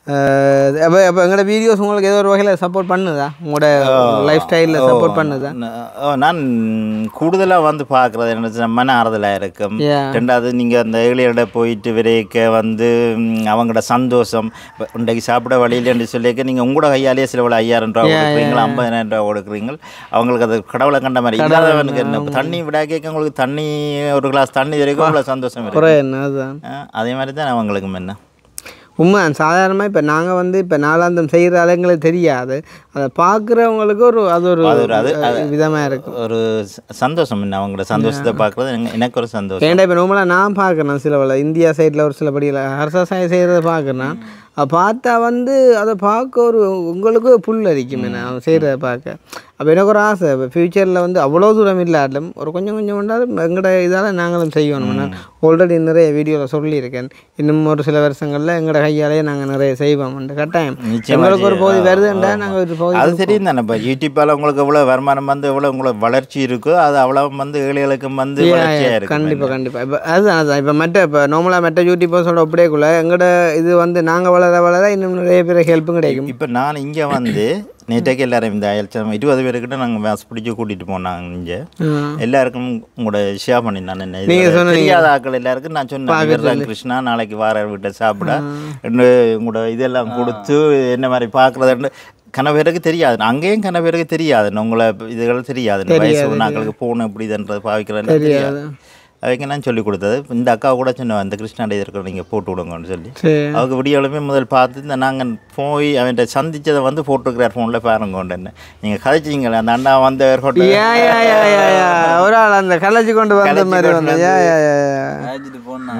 அப்போ அப்போ எங்களோட வீடியோஸ் உங்களுக்கு ஏதோ ஒரு வகையில் சப்போர்ட் பண்ணுதா உங்களோட லைஃப் ஸ்டைலில் சப்போர்ட் பண்ணுதா ந- ஓ, நான் கூடுதலாக வந்து பார்க்குறது என்ன மன ஆறுதலாக இருக்கும் Yeah. ரெண்டாவது நீங்கள் அந்த ஏழையோட போயிட்டு விரைக்க வந்து ம், அவங்களோட சந்தோஷம் இப்ப இன்றைக்கு சாப்பிட வழியிலன்னு சொல்லிக்க நீங்கள் உங்களோட கையாலேயே சில வேலை ஐயாயிரம் ரூபா கொடுக்குறீங்க ஐம்பதாயிரம் ரூபா கொடுக்குறீங்க அவங்களுக்கு அது கடவுளை கண்ட மாதிரி இல்லாதவனுக்கு என்ன இப்ப தண்ணி விடா கேட்க உங்களுக்கு தண்ணி ஒரு கிளாஸ் தண்ணி வரைக்கும் அவ்வளோ சந்தோஷம் குறை இருக்கு என்ன அதுதான் ஆ, அதே மாதிரி தான் அவங்களுக்கு என்ன உண்மை சாதாரணமாக இப்போ நாங்கள் வந்து இப்போ நாளாந்தம் செய்கிற ஆளுங்களுக்கு தெரியாது அதை பார்க்குறவங்களுக்கு ஒரு அது ஒரு அது ஒரு- அது- அது- விதமாக இருக்கும் ஒரு ச- சந்தோஷம் என்ன அவங்களோட சந்தோஷத்தை பார்க்குறது எனக்கு- எனக்கு ஒரு சந்தோஷம் ஏன்டா இப்போ நார்மலாக நான் பார்க்குறேன் சில வேலை இந்தியா சைடில் ஒரு சில படியில் ஹர்சாசாயம் செய்கிறத பார்க்குறேன் அதை பார்த்தா வந்து அதை பார்க்க ஒரு உங்களுக்கு புல் அரிக்கும் என்ன அவன் செய்கிறத பார்க்க அப்போ எனக்கு ஒரு ஆசை இப்போ ஃப்யூச்சரில் வந்து அவ்வளோ தூரம் இல்லாட்டும் ஒரு கொஞ்சம் கொஞ்சம் உண்டாலும் எங்களோட இதால் நாங்களும் செய்யணும் நான் ஆல்ரெடி நிறைய வீடியோவில் சொல்லியிருக்கேன் இன்னும் ஒரு சில வருஷங்களில் எங்களோட கையாலேயே நாங்கள் நிறைய செய்வோம் கட்டாயம் நிச்சயமா எங்களுக்கு ஒரு பகுதி செய்யலாம். வருதுண்டா நாங்கள் ஒரு பகுதி அது தெரியும் தானே இப்போ யூடியூப்பால் உங்களுக்கு எவ்வளோ வருமானம் வந்து எவ்வளோ உங்களுக்கு வளர்ச்சி இருக்கோ அது அவ்வளோ வந்து ஏழைகளுக்கும் வந்து வளர்ச்சியாக இருக்கும் கண்டிப்பாக கண்டிப்பாக இப்போ அதுதான் அதுதான் இப்போ மற்ற இப்போ நார்மலாக மற்ற யூடியூபர்ஸோட அப்படியேக்குள்ள எங்களோட இது வந்து நாங்கள் வளர வளர இன்னும் நிறைய பேர் ஹெல்ப்பும் கிடைக்கும் இப்போ நான் இங்கே வந்து நேற்றைக்கு எல்லாரும் இந்த அயல்ச்சம் இருபது பேருக்கிட்ட நாங்கள் மேஸ் பிடிச்சி கூட்டிகிட்டு போனாங்க இங்கே எல்லாருக்கும் உங்களோட ஷேர் பண்ணி நான் என்ன இது நீங்க சொன்னீங்க. தெரியாத ஆட்கள் எல்லாருக்கும் நான் சொன்னேன் இவர் தான் கிருஷ்ணா நாளைக்கு வார வீட்டை சாப்பிட ரெண்டு உங்களோட இதெல்லாம் கொடுத்து என்ன மாதிரி பார்க்குறதுன்னு கன பேருக்கு தெரியாது அங்கேயும் கன பேருக்கு தெரியாது உங்களை இதுகள் தெரியாது வயசு நாட்களுக்கு போகணும் இப்படி இதுன்றது பாவிக்கிறேன்னு தெரியாது அவங்க நான் சொல்லி கொடுத்தது இந்த அக்கா கூட சொன்னேன் இந்த கிருஷ்ணாண்ட இருக்கிற நீங்கள் போட்டு விடுங்கன்னு சொல்லி சரி அவங்க விடியாலுமே முதல் பார்த்து இந்த நாங்கள் போய் அவன்கிட்ட சந்திச்சதை வந்து போட்டுருக்கிறார் ஃபோனில் பாருங்க கொண்டுன்னு நீங்கள் கதைச்சிங்களே அந்த அண்ணா வந்த ஹோட்டல் யா யா யா யா யா ஒரு ஆள் அந்த கலைச்சி கொண்டு வந்த கலைச்சி மாதிரி கொண்டு வந்து யா யா யா யா. அழைச்சிட்டு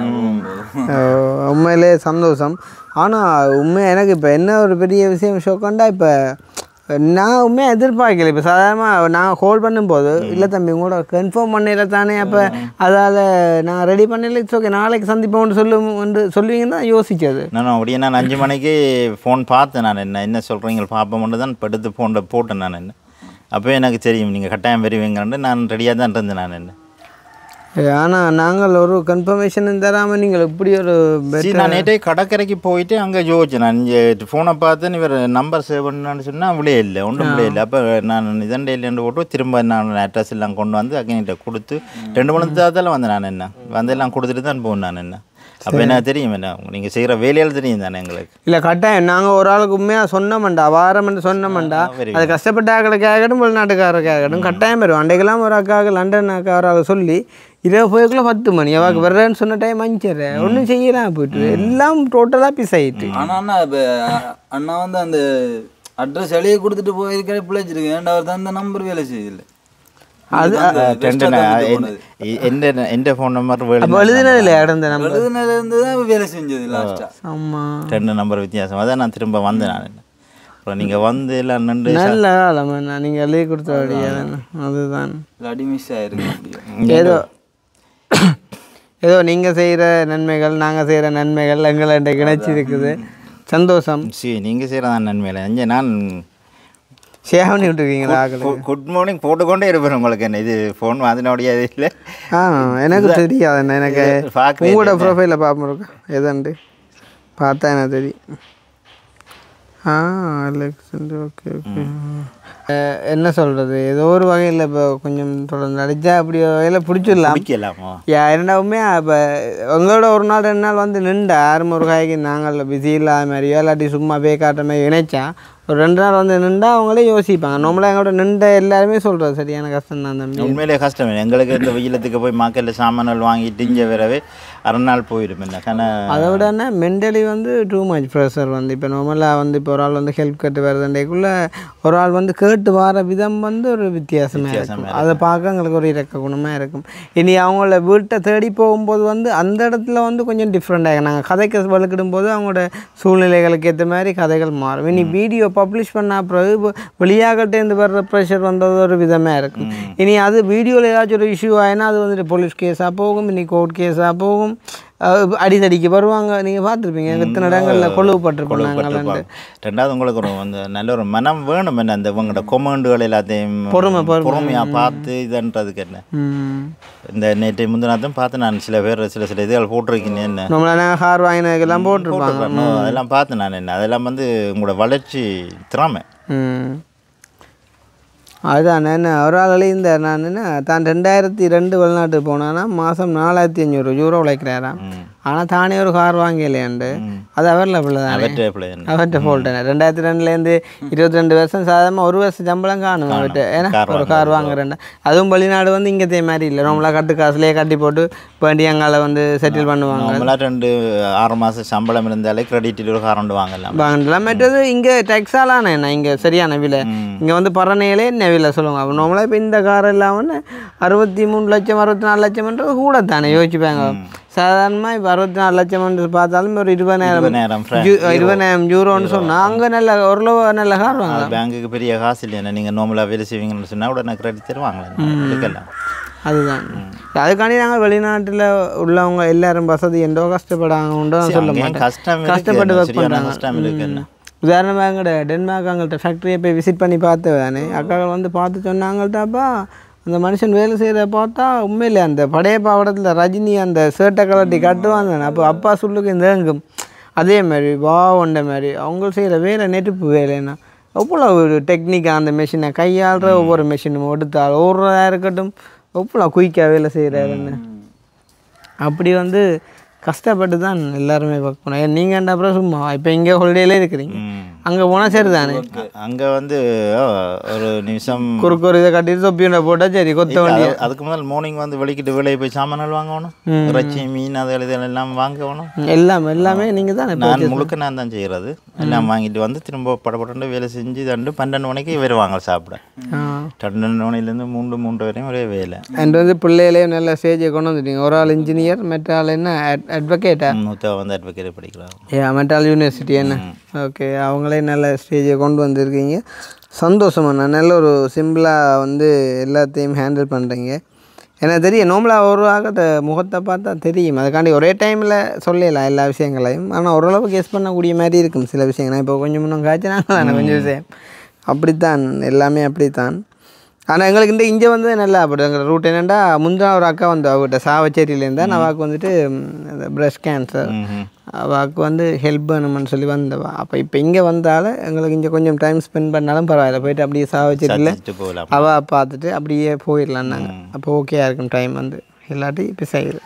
போனா ஓ, உண்மையிலே சந்தோஷம் ஆனால் உண்மையாக எனக்கு இப்போ என்ன ஒரு பெரிய விஷயம் ஷோக்கண்டா இப்போ நான் உண்மையாக எதிர்பார்க்கல இப்போ சாதாரணமாக நான் ஹோல்ட் பண்ணும்போது இல்லை தம்பி உங்களோட கன்ஃபார்ம் பண்ணல தானே அப்போ அதால் நான் ரெடி பண்ணல இட்ஸ் ஓகே நாளைக்கு சந்திப்போம்னு சொல்லும் என்று சொல்லுவீங்கன்னு தான் யோசிச்சது நான் அப்படியே நான் அஞ்சு மணிக்கு ஃபோன் பார்த்தேன் நான் என்ன என்ன சொல்கிறீங்க பார்ப்போம்னு தான் இப்போ எடுத்து ஃபோனில் போட்டேன் நான் என்ன அப்போ எனக்கு தெரியும் நீங்கள் கட்டாயம் வருவீங்கன்னு நான் ரெடியாக தான் இருந்தேன் நான் என்ன ஆனால் நாங்கள் ஒரு கன்ஃபர்மேஷன் தராமல் நீங்கள் இப்படி ஒரு சரி நான் நேற்றே கடற்கரைக்கு போயிட்டு அங்கே ஜோதிச்சேன் நான் இங்கே ஃபோனை பார்த்து இவர் நம்பர் சேவ் பண்ணான்னு சொன்னால் அவ்வளோ இல்லை ஒன்றும் இல்லை இல்லை அப்போ நான் இதண்டே இல்லைன்னு போட்டு திரும்ப நான் அட்ரஸ் எல்லாம் கொண்டு வந்து அங்கே கொடுத்து ரெண்டு மணி நேரத்தில் வந்தேன் நான் என்ன வந்து எல்லாம் கொடுத்துட்டு தான் போனேன் நான் என்ன அப்போ எனக்கு தெரியும் என்ன நீங்கள் செய்கிற வேலையால் தெரியும் தானே எங்களுக்கு இல்லை கட்டாயம் நாங்கள் ஒரு ஆளுக்கு உண்மையாக சொன்னோம்டா வாரம்னு சொன்னோம்டா அது கஷ்டப்பட்ட ஆக்களுக்காகட்டும் வெளிநாட்டுக்காரருக்காகட்டும் கட்டாயம் பெறும் அன்றைக்கெல்லாம் ஒரு அக்காவுக்கு லண்டன் அக்காராக சொல்லி இரவு போய்க்குள்ள பத்து மணி அவாக்கு வர்றேன்னு சொன்ன டைம் அஞ்சிடுற ஒன்றும் செய்யலாம் போயிட்டு எல்லாம் டோட்டலாக பீஸ் ஆயிட்டு ஆனா அண்ணா இப்போ அண்ணா வந்து அந்த அட்ரஸ் எழுதி கொடுத்துட்டு போயிருக்கிற பிழைச்சிருக்கு ஏன்டா அவர் தான் அந்த நம்பர் வேலை செய்யல அது ரெண்டு எந்த எந்த ஃபோன் நம்பர் அப்போ எழுதினது இல்லையா இடந்த நம்ம எழுதுனதுல இருந்து தான் வேலை செஞ்சது லாஸ்டா ஆமாம் ரெண்டு நம்பர் வித்தியாசம் அதான் நான் திரும்ப வந்தேன் நான் என்ன அப்புறம் நீங்கள் வந்து எல்லாம் நின்று நல்ல ஆளம்மா நீங்கள் எழுதி கொடுத்த வழியா அதுதான் அடி மிஸ் ஆயிருக்கு அப்படியே ஏதோ ஏதோ நீங்கள் செய்கிற நன்மைகள் நாங்கள் செய்கிற நன்மைகள் எங்களை இணைச்சி இருக்குது சந்தோஷம் சரி நீங்கள் செய்கிறதான் நன்மையில அஞ்சு நான் ஷேர் பண்ணி விட்டுருக்கீங்களா ஆக்களுக்கு குட் மார்னிங் போட்டுக்கொண்டே இருப்பேன் உங்களுக்கு என்ன இது ஃபோன் அதனுடைய இது இல்லை ஆ எனக்கு தெரியாது என்ன எனக்கு இது பார்க்கவே உங்களோட இல்லை. ப்ரொஃபைலில் பார்ப்போம் இருக்கா எதாண்டு பார்த்தா எனக்கு தெரியும் ஆ எலெக்ஷன் ஓகே ஓகே என்ன சொல்கிறது ஏதோ ஒரு வகையில் இப்போ கொஞ்சம் தொடர்ந்து அடித்தா அப்படி ஒரு வகையில் பிடிச்சிடலாம் பிடிக்கலாமா யா இரண்டாவுமே இப்போ உங்களோட ஒரு நாள் ரெண்டு நாள் வந்து நின்றா ஆறுமுறை காய்க்கு நாங்கள் பிஸி இல்லாத மாதிரியோ இல்லாட்டி சும்மா போய் காட்டுற மாதிரி இணைச்சா ஒரு ரெண்டு நாள் வந்து நின்றா அவங்களே யோசிப்பாங்க நம்மளே எங்களோட நின்ற எல்லாருமே சொல்கிறது சரியான கஷ்டம் தான் தம்பி உண்மையிலே கஷ்டம் இல்லை. எங்களுக்கு இந்த வெயிலத்துக்கு போய் மார்க்கெட்டில் சாமான்கள் வாங்கிட்டு இங்கே வரவே அரை நாள் போயிடும் என்ன கண்ணா அதை விட என்ன மென்டலி வந்து டூ மச் ப்ரெஷர் வந்து இப்போ நார்மலாக வந்து இப்போ ஒரு ஆள் வந்து ஹெல்ப் கேட்டு வருதுன்றக்குள்ள ஒரு ஆள் வந்து கேட்டு வர விதம் வந்து ஒரு வித்தியாசமாக இருக்கும் அதை பார்க்க எங்களுக்கு ஒரு இறக்க குணமாக இருக்கும் இனி அவங்கள வீட்டை தேடி போகும்போது வந்து அந்த இடத்துல வந்து கொஞ்சம் டிஃப்ரெண்ட் ஆகும் நாங்கள் கதைக்கு வலுக்கிடும் போது அவங்களோட சூழ்நிலைகளுக்கு ஏற்ற மாதிரி கதைகள் மாறும் இனி வீடியோ பப்ளிஷ் பண்ண பிறகு இப்போ வெளியாகட்டேருந்து வர்ற ப்ரெஷர் வந்தது ஒரு விதமாக இருக்கும் இனி அது வீடியோவில் ஏதாச்சும் ஒரு இஷ்யூ ஆயினா அது வந்துட்டு போலீஸ் கேஸாக போகும் இனி கோர்ட் கேஸாக போகும் அஹ், அடிதடிக்கு வருவாங்க நீங்கள் பார்த்துருப்பீங்க எத்தனை இடங்களில் கொழுவுப்பட்டிருப்பாங்க கொழுவுப்பட்டிருப்பாங்க. ரெண்டாவது உங்களுக்கு ஒரு அந்த நல்ல ஒரு மனம் வேணும் என்ன அந்த இவங்களோட கொமெண்டுகள் எல்லாத்தையும் பொறுமை, பொறுமை. பொறுமையாக பார்த்து இதுன்றதுக்கு என்ன ம் இந்த நேற்று முந்தினாத்தையும் பார்த்து நான் சில பேர் சில சில இதுகள் போட்டிருக்கீங்க என்ன நம்மளால கார் வாங்கினதுக்கெல்லாம் போட்டிருப்பாங்க போட்டிருப்பாங்க. அதெல்லாம் பார்த்து நான் என்ன அதெல்லாம் வந்து உங்களோட வளர்ச்சி திறமை ம் அதுதான் என்ன ஒரு ஆள் இந்த நான் என்ன தான் ரெண்டாயிரத்தி ரெண்டு வெளிநாட்டுக்கு போனான்னா மாதம் நாலாயிரத்தி அஞ்சூறு யூரோ உழைக்கிறாராம் ஆனால் தானே ஒரு கார் வாங்கலையாண்டு அது அவரில் பிள்ளை தானே அவற்றை பிள்ளை என்ன அவர்கிட்ட ஃபோல்ட்டு ரெண்டாயிரத்தி ரெண்டுலேருந்து இருபத்தி ரெண்டு வருஷம் சாதாரணமாக ஒரு வருஷம் சம்பளம் காணும் அவர்கிட்ட ஏன்னா கார் ஒரு கார் வாங்குறேன் அதுவும் வெளிநாடு வந்து இங்கத்தே மாதிரி இல்லை நம்மளா கட்டு காசுலேயே கட்டி போட்டு வேண்டி அங்கால வந்து செட்டில் பண்ணுவாங்க நம்மளாம் ரெண்டு ஆறு மாதம் சம்பளம் இருந்தாலே கிரெடிட்டில் ஒரு கார் ஒன்று வாங்கலாம் வாங்கலாம் மற்றது இங்கே டெக்ஸாலான என்ன இங்கே சரியான விலை இங்கே வந்து பரணையிலே என்ன விலை சொல்லுவாங்க அப்போ நம்மளா இப்போ இந்த கார் எல்லாம் வந்து அறுபத்தி மூணு லட்சம் அறுபத்தி நாலு லட்சம்ன்றது கூட தானே யோசிப்பாங்க சாதாரணமாக இப்போ அறுபத்தி நாலு லட்சம் பார்த்தாலும் ஒரு இருபதாயிரம் இருபதாயிரம் franc, ஜூ- இருபதாயிரம் யூரோன்னு சொன்னால் அங்கே நல்ல ஓரளவு நல்ல கார் வாங்கலாம் பேங்குக்கு பெரிய காசு இல்லையா நீங்கள் நார்மலாக வேலை செய்வீங்கன்னு சொன்னால் உடனே கிரெடிட் தருவாங்களே எடுக்கலாம் அதுதான் அதுக்காண்டி நாங்கள் வெளிநாட்டில் உள்ளவங்க எல்லாரும் வசதி எந்தோ கஷ்டப்படாங்கன்னு சொல்ல அங்கேயும் மாட்டேன் கஷ்டம் இருக்கு, கஷ்டப்பட்டு என்ன ஒர்க் சரியான பண்ணுறாங்க கஷ்டம் இருக்கு என்ன. உதாரணமாக எங்கள்கிட்ட டென்மார்க் அங்கள்கிட்ட ஃபேக்ட்ரியை போய் விசிட் பண்ணி பார்த்தேன் தானே அக்காக்கள் வந்து பார்த்து சொன்னாங்கள்ட்டாப்பா அந்த மனுஷன் வேலை செய்கிறத பார்த்தா உண்மையிலே அந்த படைய பாவடத்தில் ரஜினி அந்த ஷர்ட்டை கலட்டி கட்டுவாங்க அப்போ அப்பா சொல்லுக்கு இந்த எங்கும் அதே மாதிரி வா ஒண்ட மாதிரி அவங்க செய்கிற வேலை நெருப்பு வேலைன்னா எவ்வளோ ஒரு டெக்னிக்காக அந்த மிஷினை கையாளுற ஒவ்வொரு மிஷினும் எடுத்தால் ஓடுறதா இருக்கட்டும் எவ்வளோ குயிக்காக வேலை செய்கிறாருன்னு அப்படி வந்து கஷ்டப்பட்டு தான் எல்லாருமே ஒர்க் பண்ணோம் நீங்கள் என்ன அப்புறம் சும்மா இப்போ இங்கே ஹாலிடேல இருக்கிறீங்க அங்கே போனால் சரி தானே அங்கே வந்து ஓ, ஒரு நிமிஷம் குறுக்கு ஒரு இதை கட்டிட்டு தொப்பியுண்ட போட்டால் சரி கொத்த இல்ல, வேண்டிய அது- அதுக்கு முதல் மார்னிங் வந்து வெளிக்கிட்டு வெளியே போய் சாமான்கள் வாங்கணும் இறைச்சி மீன் அது இதெல்லாம் எல்லாம் வாங்கணும் எல்லாம் எல்லாமே நீங்கள் தானே நான் முழுக்க நான் தான் செய்கிறது எல்லாம் வாங்கிட்டு வந்து திரும்ப படப்பட்டு வேலை செஞ்சு தண்டு பன்னெண்டு மணிக்கு வருவாங்க சாப்பிட ஆ பன்னெண்டு மணிலேருந்து மூன்று மூன்று வரையும் ஒரே வேலை அண்ட் வந்து பிள்ளையிலேயே நல்ல ஸ்டேஜை கொண்டு வந்துட்டீங்க ஒரு ஆள் இன்ஜினியர் மற்ற ஆள் என்ன அட்வொகேட்டா மூத்த வந்து அட்வொகேட் படிக்கலாம் ஏ மெட்டால் யூனிவர்சிட்டி என்ன ஓகே அவங்களே நல்ல ஸ்டேஜை கொண்டு வந்திருக்கீங்க சந்தோஷம் அண்ணா நல்ல ஒரு சிம்பிளாக வந்து எல்லாத்தையும் ஹேண்டில் பண்ணுறீங்க எனக்கு தெரியும் நோம்பலாக ஒரு ஆகத்த முகத்தை பார்த்தா தெரியும் அதுக்காண்டி ஒரே டைமில் சொல்லலாம் எல்லா விஷயங்களையும் ஆனால் ஓரளவு கெஸ் பண்ணக்கூடிய மாதிரி இருக்கும் சில விஷயங்கள் இப்போ கொஞ்சம் முன்னும் காய்ச்சினாங்க கொஞ்சம் விஷயம் அப்படித்தான் எல்லாமே அப்படித்தான் ஆனால் எங்களுக்கு இந்த இங்கே வந்து நல்லா அப்படி எங்கள் ரூட் என்னென்னா முந்தின ஒரு அக்கா வந்து அவகிட்ட சாவச்சேரியிலேருந்தா அவாக்கு வந்துட்டு பிரஸ்ட் கேன்சர் அவாக்கு வந்து ஹெல்ப் பண்ணணும்னு சொல்லி வந்தவா அப்போ இப்போ இங்கே வந்தால எங்களுக்கு இங்கே கொஞ்சம் டைம் ஸ்பெண்ட் பண்ணாலும் பரவாயில்ல போயிட்டு அப்படியே சாவச்சேரியில் வச்சுட்டு போகலாம் அவ பார்த்துட்டு அப்படியே போயிடலாம் நாங்கள் அப்போ ஓகேயா இருக்கும் டைம் வந்து இல்லாட்டி இப்போ செய்யுது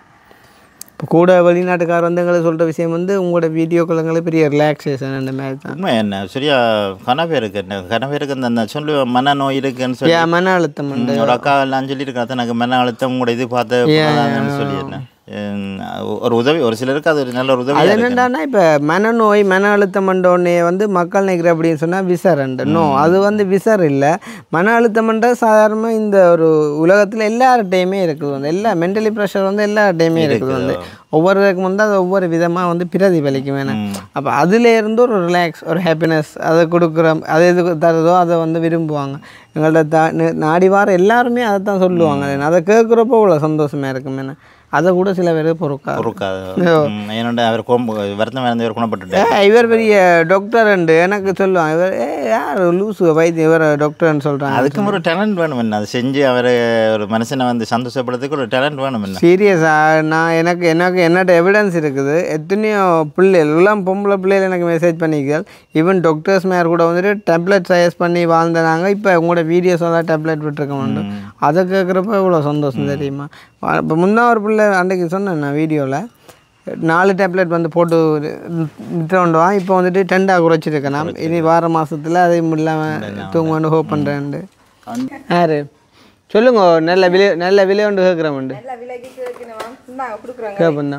இப்போ கூட வெளிநாட்டுக்கார் வந்து எங்களுக்கு சொல்கிற விஷயம் வந்து உங்களோட வீடியோக்கள் எங்களுக்கு பெரிய ரிலாக்ஸேஷன் அந்த மாதிரி தான் உண்மை என்ன சரியா கனவேருக்கு என்ன கனவேருக்கு அந்த அந்த சொல்லு மனநோய் இருக்குன்னு சொல்லி ஏன் மன அழுத்தம் உண்டு ஒரு அக்கா எல்லாம் சொல்லியிருக்கா எனக்கு மன அழுத்தம் கூட இது பார்த்து போதாதுன்னு சொல்லி என்ன ஹம், ஒரு உதவி ஒரு சிலருக்கு அது ஒரு நல்ல ஒரு உதவி அது என்னடான்னா இப்போ மனநோய் மன அழுத்தம் உடனே வந்து மக்கள் நினைக்கிற அப்படின்னு சொன்னால் விசரண்டு நோ அது வந்து விசர் இல்லை மன அழுத்தம்ன்றது சாதாரணமாக இந்த ஒரு உலகத்தில் எல்லார்ட்டையுமே இருக்குது வந்து எல்லா மென்டலி ப்ரெஷர் வந்து எல்லார்ட்டையுமே இருக்குது வந்து ஒவ்வொருவருக்கும் வந்து அது ஒவ்வொரு விதமாக வந்து பிரதிபலிக்கும் வேணும் அப்போ அதுல இருந்து ஒரு ரிலாக்ஸ் ஒரு ஹாப்பினஸ் அதை கொடுக்குற அது எது தருதோ அதை வந்து விரும்புவாங்க எங்கள்ட்ட தா நி- நாடி வார எல்லாருமே அதை தான் சொல்லுவாங்க அதை கேட்குறப்போ இவ்வளோ சந்தோஷமாக இருக்கும் என்ன அதை கூட சில பேர் பொறுக்காது பொறுக்காது ம், என்னோட அவர் கோம்பு வருத்தம் இறந்தவர் குணப்பட்டுட்டார் ஏ இவர் பெரிய டாக்டர் உண்டு எனக்கு சொல்லுவான் இவர் ஏ யார் லூசு வைத்தியம் இவர் டாக்டர்னு சொல்கிறாங்க அதுக்கும் ஒரு டேலண்ட் வேணும் என்ன அது செஞ்சு அவரை ஒரு மனுஷனை வந்து சந்தோஷப்படுறதுக்கு ஒரு டேலண்ட் வேணும் என்ன சீரியஸாக நான் எனக்கு எனக்கு என்னட்ட எவிடன்ஸ் இருக்குது எத்தனையோ பிள்ளைகள் எல்லாம் பொம்பளை பிள்ளைகள் எனக்கு மெசேஜ் பண்ணிக்கள் ஈவன் டாக்டர்ஸ் மேர் கூட வந்துட்டு டேப்லெட் சஜஸ்ட் பண்ணி வாழ்ந்தனாங்க இப்போ உங்களோட வீடியோஸ் எல்லாம் டேப்லெட் விட்டுருக்க மாட்டோம் அதை கேட்குறப்ப இவ்வளோ சந்தோஷம் தெரியுமா இப்போ முன்னா ஒரு பிள்ளை அன்றைக்கு சொன்னேன் நான் வீடியோவில் நாலு டேப்லெட் வந்து போட்டு விட்டுருவான் இப்போ வந்துட்டு டெண்டாக குறைச்சிருக்கேன் நான் இனி வார மாதத்தில் அதை இல்லாமல் தூங்குவேன் ஹோப் பண்ணுறேன்ட்டு யாரு சொல்லுங்க நல்ல விலை நல்ல விலை ஒன்று கேட்குறேன் எல்லா விலைக்கு கேட்கணும் இந்தாங்க கொடுக்குறாங்க கேட்பண்ணா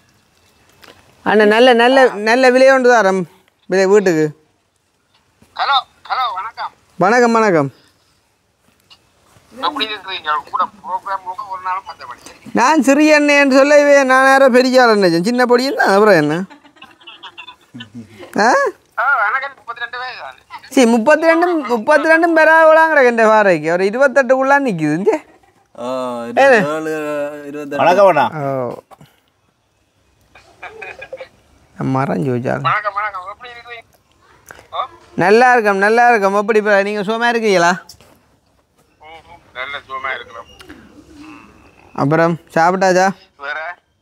அண்ணா நல்ல நல்ல நல்ல விலை ஒன்று தரம் விலை வீட்டுக்கு ஹலோ ஹலோ வணக்கம் வணக்கம் வணக்கம் எப்படி இருக்கிறீங்க கூட ப்ரோக்ராம் ஒரு நாளும் மற்றபடி நான் சிறிய அண்ணேன்னு சொல்ல இவே நான் நேரம் பெரிய ஆள் நினைச்சேன் சின்ன பொடியும் தான் அப்புறம் என்ன ஆ ஆ எனக்கு முப்பத்தி ரெண்டு வயசு ஆகுது சரி முப்பத்தி ரெண்டும் முப்பத்தி ரெண்டும் பெறாவிடாங்கிற என் வாரைக்கு ஒரு இருபத்தெட்டுக்குள்ளா நிற்குது இங்கே இருபத்தேழு இருபத்தெட்டு வணக்கம் அண்ணா ஓ மரம் ஜோஜால் வணக்கம் வணக்கம் எப்படி இருக்கிறீங்க ஓ நல்லா இருக்கோம் நல்லா இருக்கோம் எப்படி இப்போ நீங்கள் சும்மா இருக்கீங்களா ம், நல்ல சுகமா இருக்கிறோம் அப்புறம் சாப்பிட்டாச்சா வேற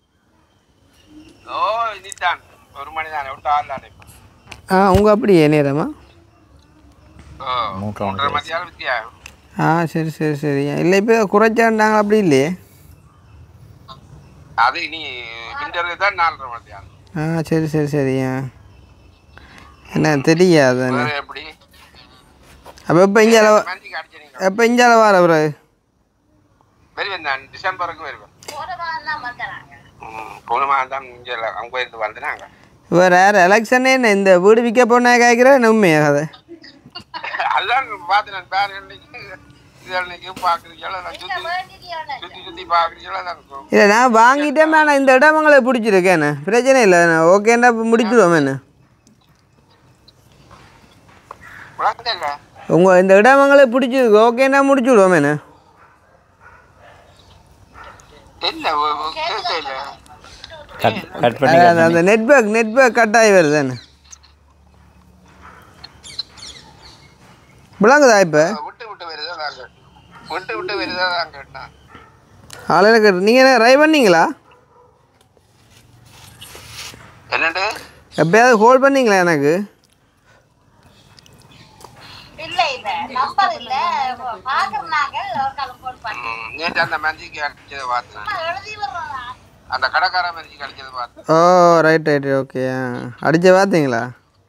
ஓ இனிதான் ஒரு மணி தானே விட்டு ஆள் தானே ஆ உங்கள் அப்படியே நேரமா ஓ மூன்றரை மத்தியானம் வித்தியா ஆ சரி சரி சரி இல்லை இப்போ குறைச்சாண்டாங்க அப்படி இல்லையே அது இனி விண்டருக்கு தான் நாலரை மத்தியானம் ஆ சரி சரி சரி ஆ என்ன தெரியாது என்ன வேற எப்படி அப்போ இப்போ இங்கே மந்திக்கு அடிச்சீங்க எப்போ இங்கே வர பிறகு வருவேன் நான் டிசம்பருக்கு வருவேன் ம், போன மாதம் தான் இங்கே அங்கே இருந்து வந்தாங்க வேறு யார் எலெக்ஷனே என்ன இந்த வீடு விற்க போனா கேட்குற உண்மையா கதை அதான் பார்த்தேன் பேர் இன்னைக்கு இது அன்னைக்கு பார்க்குறீங்களா நான் சுற்றி சுற்றி சுற்றி பார்க்குறீங்களா தான் இருக்கும் இல்லை நான் வாங்கிட்டேன் நான் இந்த இடம் உங்களை பிடிச்சிருக்கேன் பிரச்சனை இல்லை ஓகேண்டா இப்போ முடிச்சிடுவோம் என்ன விளங்க இல்லை உங்கள் இந்த இடம் உங்களை பிடிச்சிருக்கு ஓகேண்டா முடிச்சு விடுவோம் என்ன இல்லை கேட்க இல்லை கட் கட் பண்ணி அந்த- அந்த நெட்ஒர்க் நெட்ஒர்க் கட் ஆகி வருது என்ன விளங்குதா இப்போ விட்டு விட்டு வருதா நாங்கள் விட்டு விட்டு வருதா தான் கேட்டேன் ஆளுநர் நீங்கள் என்ன ட்ரை பண்ணீங்களா என்னண்டு எப்பயாவது ஹோல்ட் பண்ணீங்களா எனக்கு இல்ல இல்ல நம்பர் இல்ல பாக்குறாங்க ஒரு காலம் போன் பண்ணி ம், நேற்று அந்த மந்திக்கு அடிச்சதை பார்த்தேன் எழுதி வர்றதா அந்த கடைக்கார மந்திக்கு அடிச்சதை பார்த்தேன் ஓ ரைட் ரைட் ஓகே அடிச்சு பார்த்தீங்களா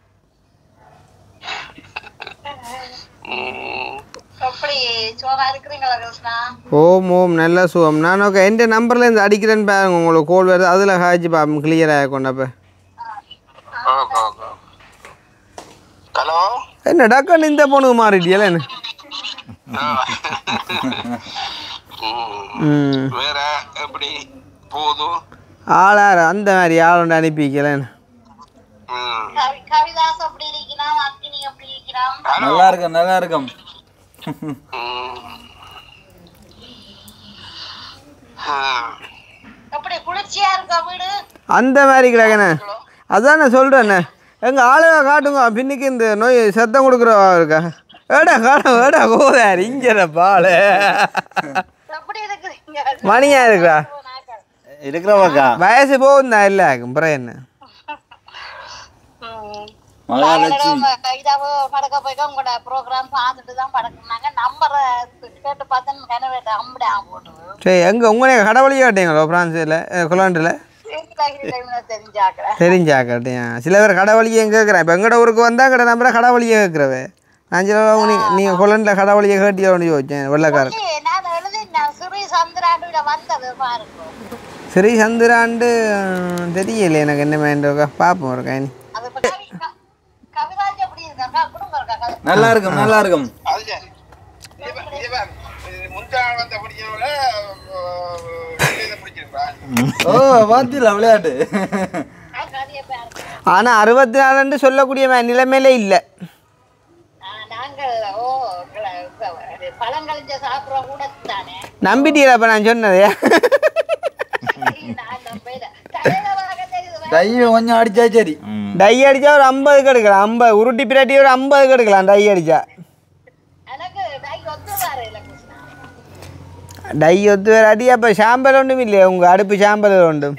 ம், எப்படி சோகா இருக்கிறீங்களா கிருஷ்ணா ஓம் ஓம் நல்ல சுகம் நான் ஓகே எந்த நம்பர்லேருந்து அடிக்கிறேன்னு பாருங்க உங்களுக்கு கோல் வருது அதில் ஹாஜி பாப்போம் கிளியராக கொண்டப்ப ஓகே ஓகே ஹலோ என்ன டக்குன்னு இந்த பொண்ணுக்கு மாறிட்டியல என்ன ம் வேற எப்படி போதும் ஆளார அந்த மாதிரி ஆளுண்டு அனுப்பிக்கலன்னு ம். கவி கவிதாஸ் எப்படி இருக்கிறான் அக்கினி எப்படி இருக்கிறான் ஹலோ நல்லா இருக்கும் நல்லா இருக்கும் ம். ஆ. எப்படி குளிர்ச்சியா இருக்கா வீடு அந்த மாதிரி கிடக்கண்ணே அதான் நான் சொல்கிறேண்ணே எங்கள் ஆளுக காட்டுங்க பின்னுக்கு இந்த நோய் சத்தம் கொடுக்குறவா இருக்கா ஏடா காணும் ஏடா கோதார் இங்கே பால் எப்படி இருக்கிறீங்க மணியா இருக்கா இருக்கிறவக்கா வயசு போகும் தான் இல்லை அப்புறம் என்ன மகாலட்சுமி இதாவோ படக்க போய்க்க உங்களோட ப்ரோக்ராம் பார்த்துட்டு தான் படக்குனாங்க நம்பரை கேட்டு பார்த்தேன் கனவேட்ட அம்படை போட்டு சரி எங்கே உங்களே கடவுளையே காட்டீங்களோ ஃப்ரான்ஸில் கொலாண்டில் தெரிஞ்சாக்கிறேன் தெரிஞ்சாக்கட்டியா சில பேர் கடவுளியே கேட்குறேன் இப்போ எங்கட ஊருக்கு வந்தால் கடை நம்பரை கடவுளியே கேட்குறவே நான் சில நீங்கள் நீங்கள் கொலண்டில் கடவுளியே கேட்டியோன்னு யோசிச்சேன் வெள்ளைக்காரன் நான் எழுதி நான் சிறி சந்திராண்டு வந்தது பாருங்க சரி சந்திராண்டு ம், தெரியல எனக்கு என்ன வேண்டிய பார்ப்போம் ஒரு காணி அது இப்ப கவி- க- கவிராஜ் எப்படி இருக்காக்கா குடும்பம் இருக்காக்கா நல்லா இருக்கும் நல்லா இருக்கும் அது சரி. இது பா- இது பாரு. இது முந்தா வந்த படிக்கிறவங்கள பிடிச்சிருப்பா ஓ பாத்தீங்களா விளையாட்டு கதையை பாருங்க ஆனால் அறுபத்தி நாலுன்னு சொல்லக்கூடிய ம- நிலைமையில இல்லை ஆஹ் நாங்க ஓ க- க- பழங்கழிஞ்ச சாப்பிட்ற கூட தானே நம்பிட்டீங்களா இப்போ நான் சொன்னது நான் நம்பல தலைவராக தெரியுது டைவை கொஞ்சம் அடிச்சா சரி டை அடித்தா ஒரு ஐம்பதுக்கு எடுக்கலாம் ஐம்பது உருட்டி பிராட்டி ஒரு ஐம்பதுக்கு எடுக்கலாம் டை அடித்தா எனக்கு டை ஒத்துவாரு இல்ல கிருஷ்ணா டை ஒத்து வேறு அடி அப்போ சாம்பல் ஒன்றும் இல்லையா உங்கள் அடுப்பு சாம்பல் ஒன்றும்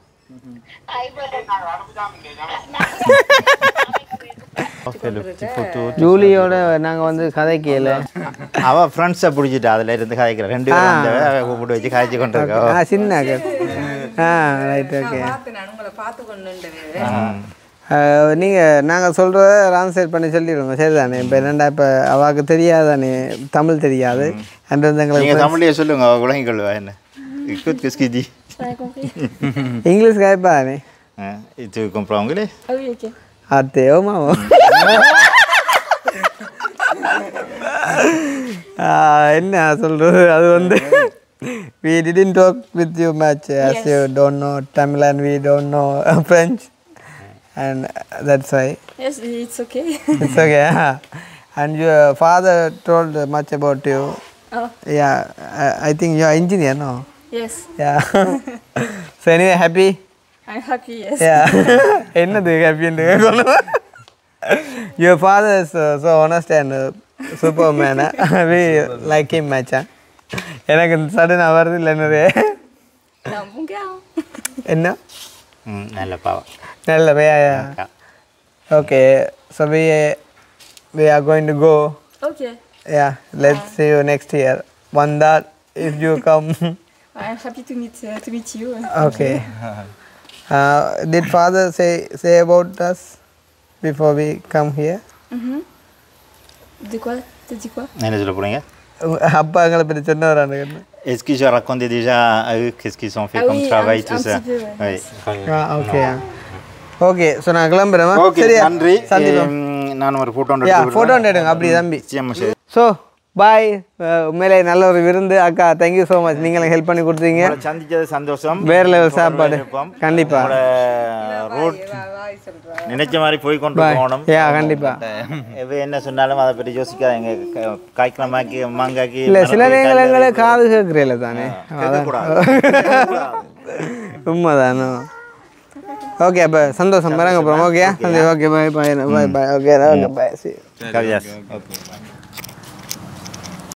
ஜூலியோட நாங்கள் வந்து கதைக்கல அவ ஃப்ரெண்ட்ஸை பிடிச்சிட்டா அதில் இருந்து கதைக்கிறேன் ரெண்டு பேரும் அந்த கூப்பிட்டு வச்சு காய்ச்சி கொண்டு இருக்கா ஆ சின்ன அக்கா. ஆ ரைட் ஓகே நான் உங்களை பார்த்து கொண்டு நீங்கள் நாங்கள் சொல்கிறத ட்ரான்ஸ்லேட் பண்ணி சொல்லிடுவோங்க சரிதானே இப்போ என்னண்டா இப்போ அவாவுக்கு தெரியாதானே தமிழ் தெரியாது அண்ட் வந்து நீங்கள் எங்களுக்கு தமிழ்லேயே சொல்லுங்க அவ விளங்கி கொள்வா என்ன Écoute, qu'est-ce qu'il dit J'ai rien compris. English கேட்பானே Hein, Et tu comprends anglais Ah oui, ok. அத்தையோ மாவோ ஆ, என்ன சொல்கிறது அது வந்து we didn't talk with you much as you don't know Tamil and we don't know French and that's why Yes, it's okay. it's okay yeah. and your father told much about you oh, yeah I, I think you're engineer no yes. yeah so anyway happy I'm happy, yes. Yeah. என்னது ஹாப்பின்னு சொல்லணும் Your father is uh, so honest and uh, superman. We like him மச்சான் எனக்கு சடனாக வருது இல்லை நிறைய C'est un bon gars. hein. என்ன ம், நல்ல பாவம் நல்ல வேயா okay so we we are going to go Okay. yeah let's see you next year one that if you come I'm happy to meet, uh, to meet you. okay uh, did father say say about us before we come here Mhm. De quoi T'as dit quoi என்ன சொல்ல போகிறீங்க அப்பா எங்களை பற்றி சொன்னவரானு Est-ce que j'ai raconté déjà à eux qu'est-ce qu'ils ont fait Ah comme oui, travail, un- tout un ça petit peu, ouais. Oui. ஆ okay okay so நான் கிளம்புறேன் ஓகே சரியா நன்றி சந்திப்போம் எம், நான் ஒரு ஃபோட்டோ யா ஃபோட்டோ எடுங்க அப்படி தம்பி நிச்சயமா சரி ஸோ பாய் உண்மையிலே நல்ல ஒரு விருந்து அக்கா தேங்க்யூ ஸோ மச் நீங்களும் ஹெல்ப் பண்ணி கொடுத்தீங்க உங்களை சந்திச்சது சந்தோஷம் வேற லெவல் சாப்பாடு கண்டிப்பா ரோட் நினைச்ச மாதிரி போய் கொண்டு பாய் போகணும் யா கண்டிப்பா எவ என்ன சொன்னாலும் அதை பற்றி யோசிக்காதீங்க க- காய்க்கலமாக்கி மாங்காக்கி இல்லை சில மரத்தை நேரங்கள் கல்லு- எங்களை காது கேட்குறீங்கள தானே கேட்கக்கூடாது. உண்மைதானோ ஓகே அப்போ சந்தோஷம் வரங்க அப்புறம் okay okay bye bye bye bye okay okay bye சி கவிதாஸ் ஓகே